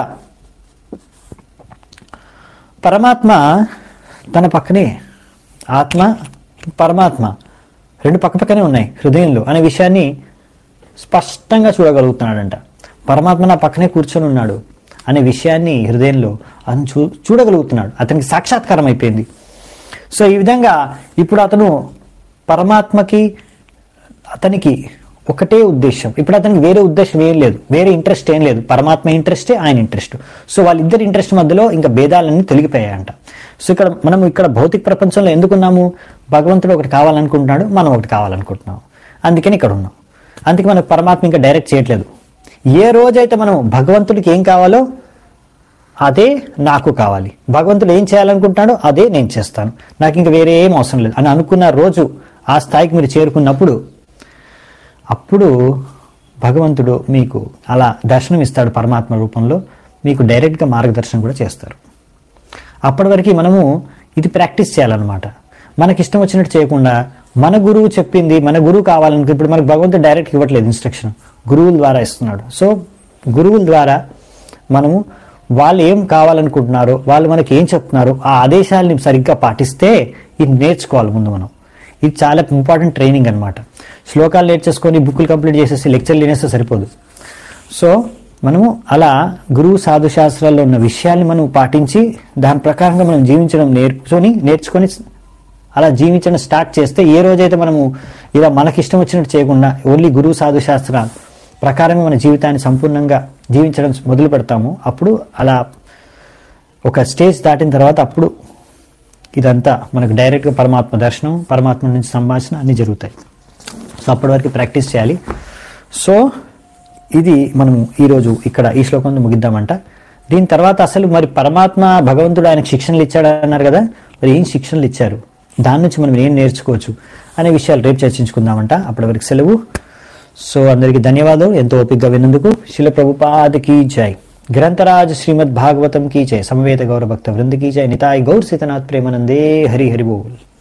పరమాత్మ తన పక్కనే ఆత్మ పరమాత్మ రెండు పక్కపక్కనే ఉన్నాయి హృదయంలో అనే విషయాన్ని స్పష్టంగా చూడగలుగుతున్నాడంట పరమాత్మ నా పక్కనే కూర్చొని ఉన్నాడు అనే విషయాన్ని హృదయంలో అతను చూ చూడగలుగుతున్నాడు అతనికి సాక్షాత్కారం అయిపోయింది సో ఈ విధంగా ఇప్పుడు అతను పరమాత్మకి అతనికి ఒకటే ఉద్దేశం ఇప్పుడు అతనికి వేరే ఉద్దేశం ఏం లేదు వేరే ఇంట్రెస్ట్ ఏం లేదు పరమాత్మ ఇంట్రెస్టే ఆయన ఇంట్రెస్ట్ సో వాళ్ళిద్దరి ఇంట్రెస్ట్ మధ్యలో ఇంకా భేదాలన్నీ తొలగిపోయాయంట సో ఇక్కడ మనం ఇక్కడ భౌతిక ప్రపంచంలో ఎందుకున్నాము భగవంతుడు ఒకటి కావాలనుకుంటున్నాడు మనం ఒకటి కావాలనుకుంటున్నాం అందుకని ఇక్కడ ఉన్నాం అందుకే మనకు పరమాత్మ ఇంకా డైరెక్ట్ చేయట్లేదు ఏ రోజైతే మనం భగవంతుడికి ఏం కావాలో అదే నాకు కావాలి భగవంతుడు ఏం చేయాలనుకుంటున్నాడో అదే నేను చేస్తాను నాకు ఇంకా వేరే ఏం అవసరం లేదు అని అనుకున్న రోజు ఆ స్థాయికి మీరు చేరుకున్నప్పుడు అప్పుడు భగవంతుడు మీకు అలా దర్శనం ఇస్తాడు పరమాత్మ రూపంలో మీకు డైరెక్ట్గా మార్గదర్శనం కూడా చేస్తారు అప్పటి వరకు మనము ఇది ప్రాక్టీస్ చేయాలన్నమాట మనకి ఇష్టం వచ్చినట్టు చేయకుండా మన గురువు చెప్పింది మన గురువు కావాలనుకో ఇప్పుడు మనకు భగవంతుడు డైరెక్ట్ ఇవ్వట్లేదు ఇన్స్ట్రక్షన్ గురువుల ద్వారా ఇస్తున్నాడు సో గురువుల ద్వారా మనము వాళ్ళు ఏం కావాలనుకుంటున్నారో వాళ్ళు మనకి ఏం చెప్తున్నారో ఆ ఆదేశాలని సరిగ్గా పాటిస్తే ఇది నేర్చుకోవాలి ముందు మనం ఇది చాలా ఇంపార్టెంట్ ట్రైనింగ్ అనమాట శ్లోకాలు నేర్చేసుకొని బుక్కులు కంప్లీట్ చేసేసి లెక్చర్లు వినేస్తే సరిపోదు సో మనము అలా గురువు సాధు శాస్త్రాల్లో ఉన్న విషయాల్ని మనం పాటించి దాని ప్రకారంగా మనం జీవించడం నేర్చుకొని నేర్చుకొని అలా జీవించడం స్టార్ట్ చేస్తే ఏ రోజైతే మనము ఇలా మనకి ఇష్టం వచ్చినట్టు చేయకుండా ఓన్లీ గురువు సాధు శాస్త్ర ప్రకారమే మన జీవితాన్ని సంపూర్ణంగా జీవించడం మొదలు పెడతాము అప్పుడు అలా ఒక స్టేజ్ దాటిన తర్వాత అప్పుడు ఇదంతా మనకు డైరెక్ట్గా పరమాత్మ దర్శనం పరమాత్మ నుంచి సంభాషణ అన్నీ జరుగుతాయి సో అప్పటి వరకు ప్రాక్టీస్ చేయాలి సో ఇది మనము ఈరోజు ఇక్కడ ఈ శ్లోకంతో ముగిద్దామంట దీని తర్వాత అసలు మరి పరమాత్మ భగవంతుడు ఆయనకు శిక్షణలు ఇచ్చాడు అన్నారు కదా మరి ఏం శిక్షణలు ఇచ్చారు దాని నుంచి మనం ఏం నేర్చుకోవచ్చు అనే విషయాలు రేపు చర్చించుకుందామంట అప్పటి వరకు సెలవు సో అందరికీ ధన్యవాదాలు ఎంతో ఓపికగా విన్నందుకు శిల ప్రభుపాద కీ జై గ్రంథరాజ్ శ్రీమద్ భాగవతం కీ జై సమవేత గౌర భక్త వృంద కీ జై నితాయ్ గౌర్ సీతనాథ్ ప్రేమానందే హరి హరి బోల్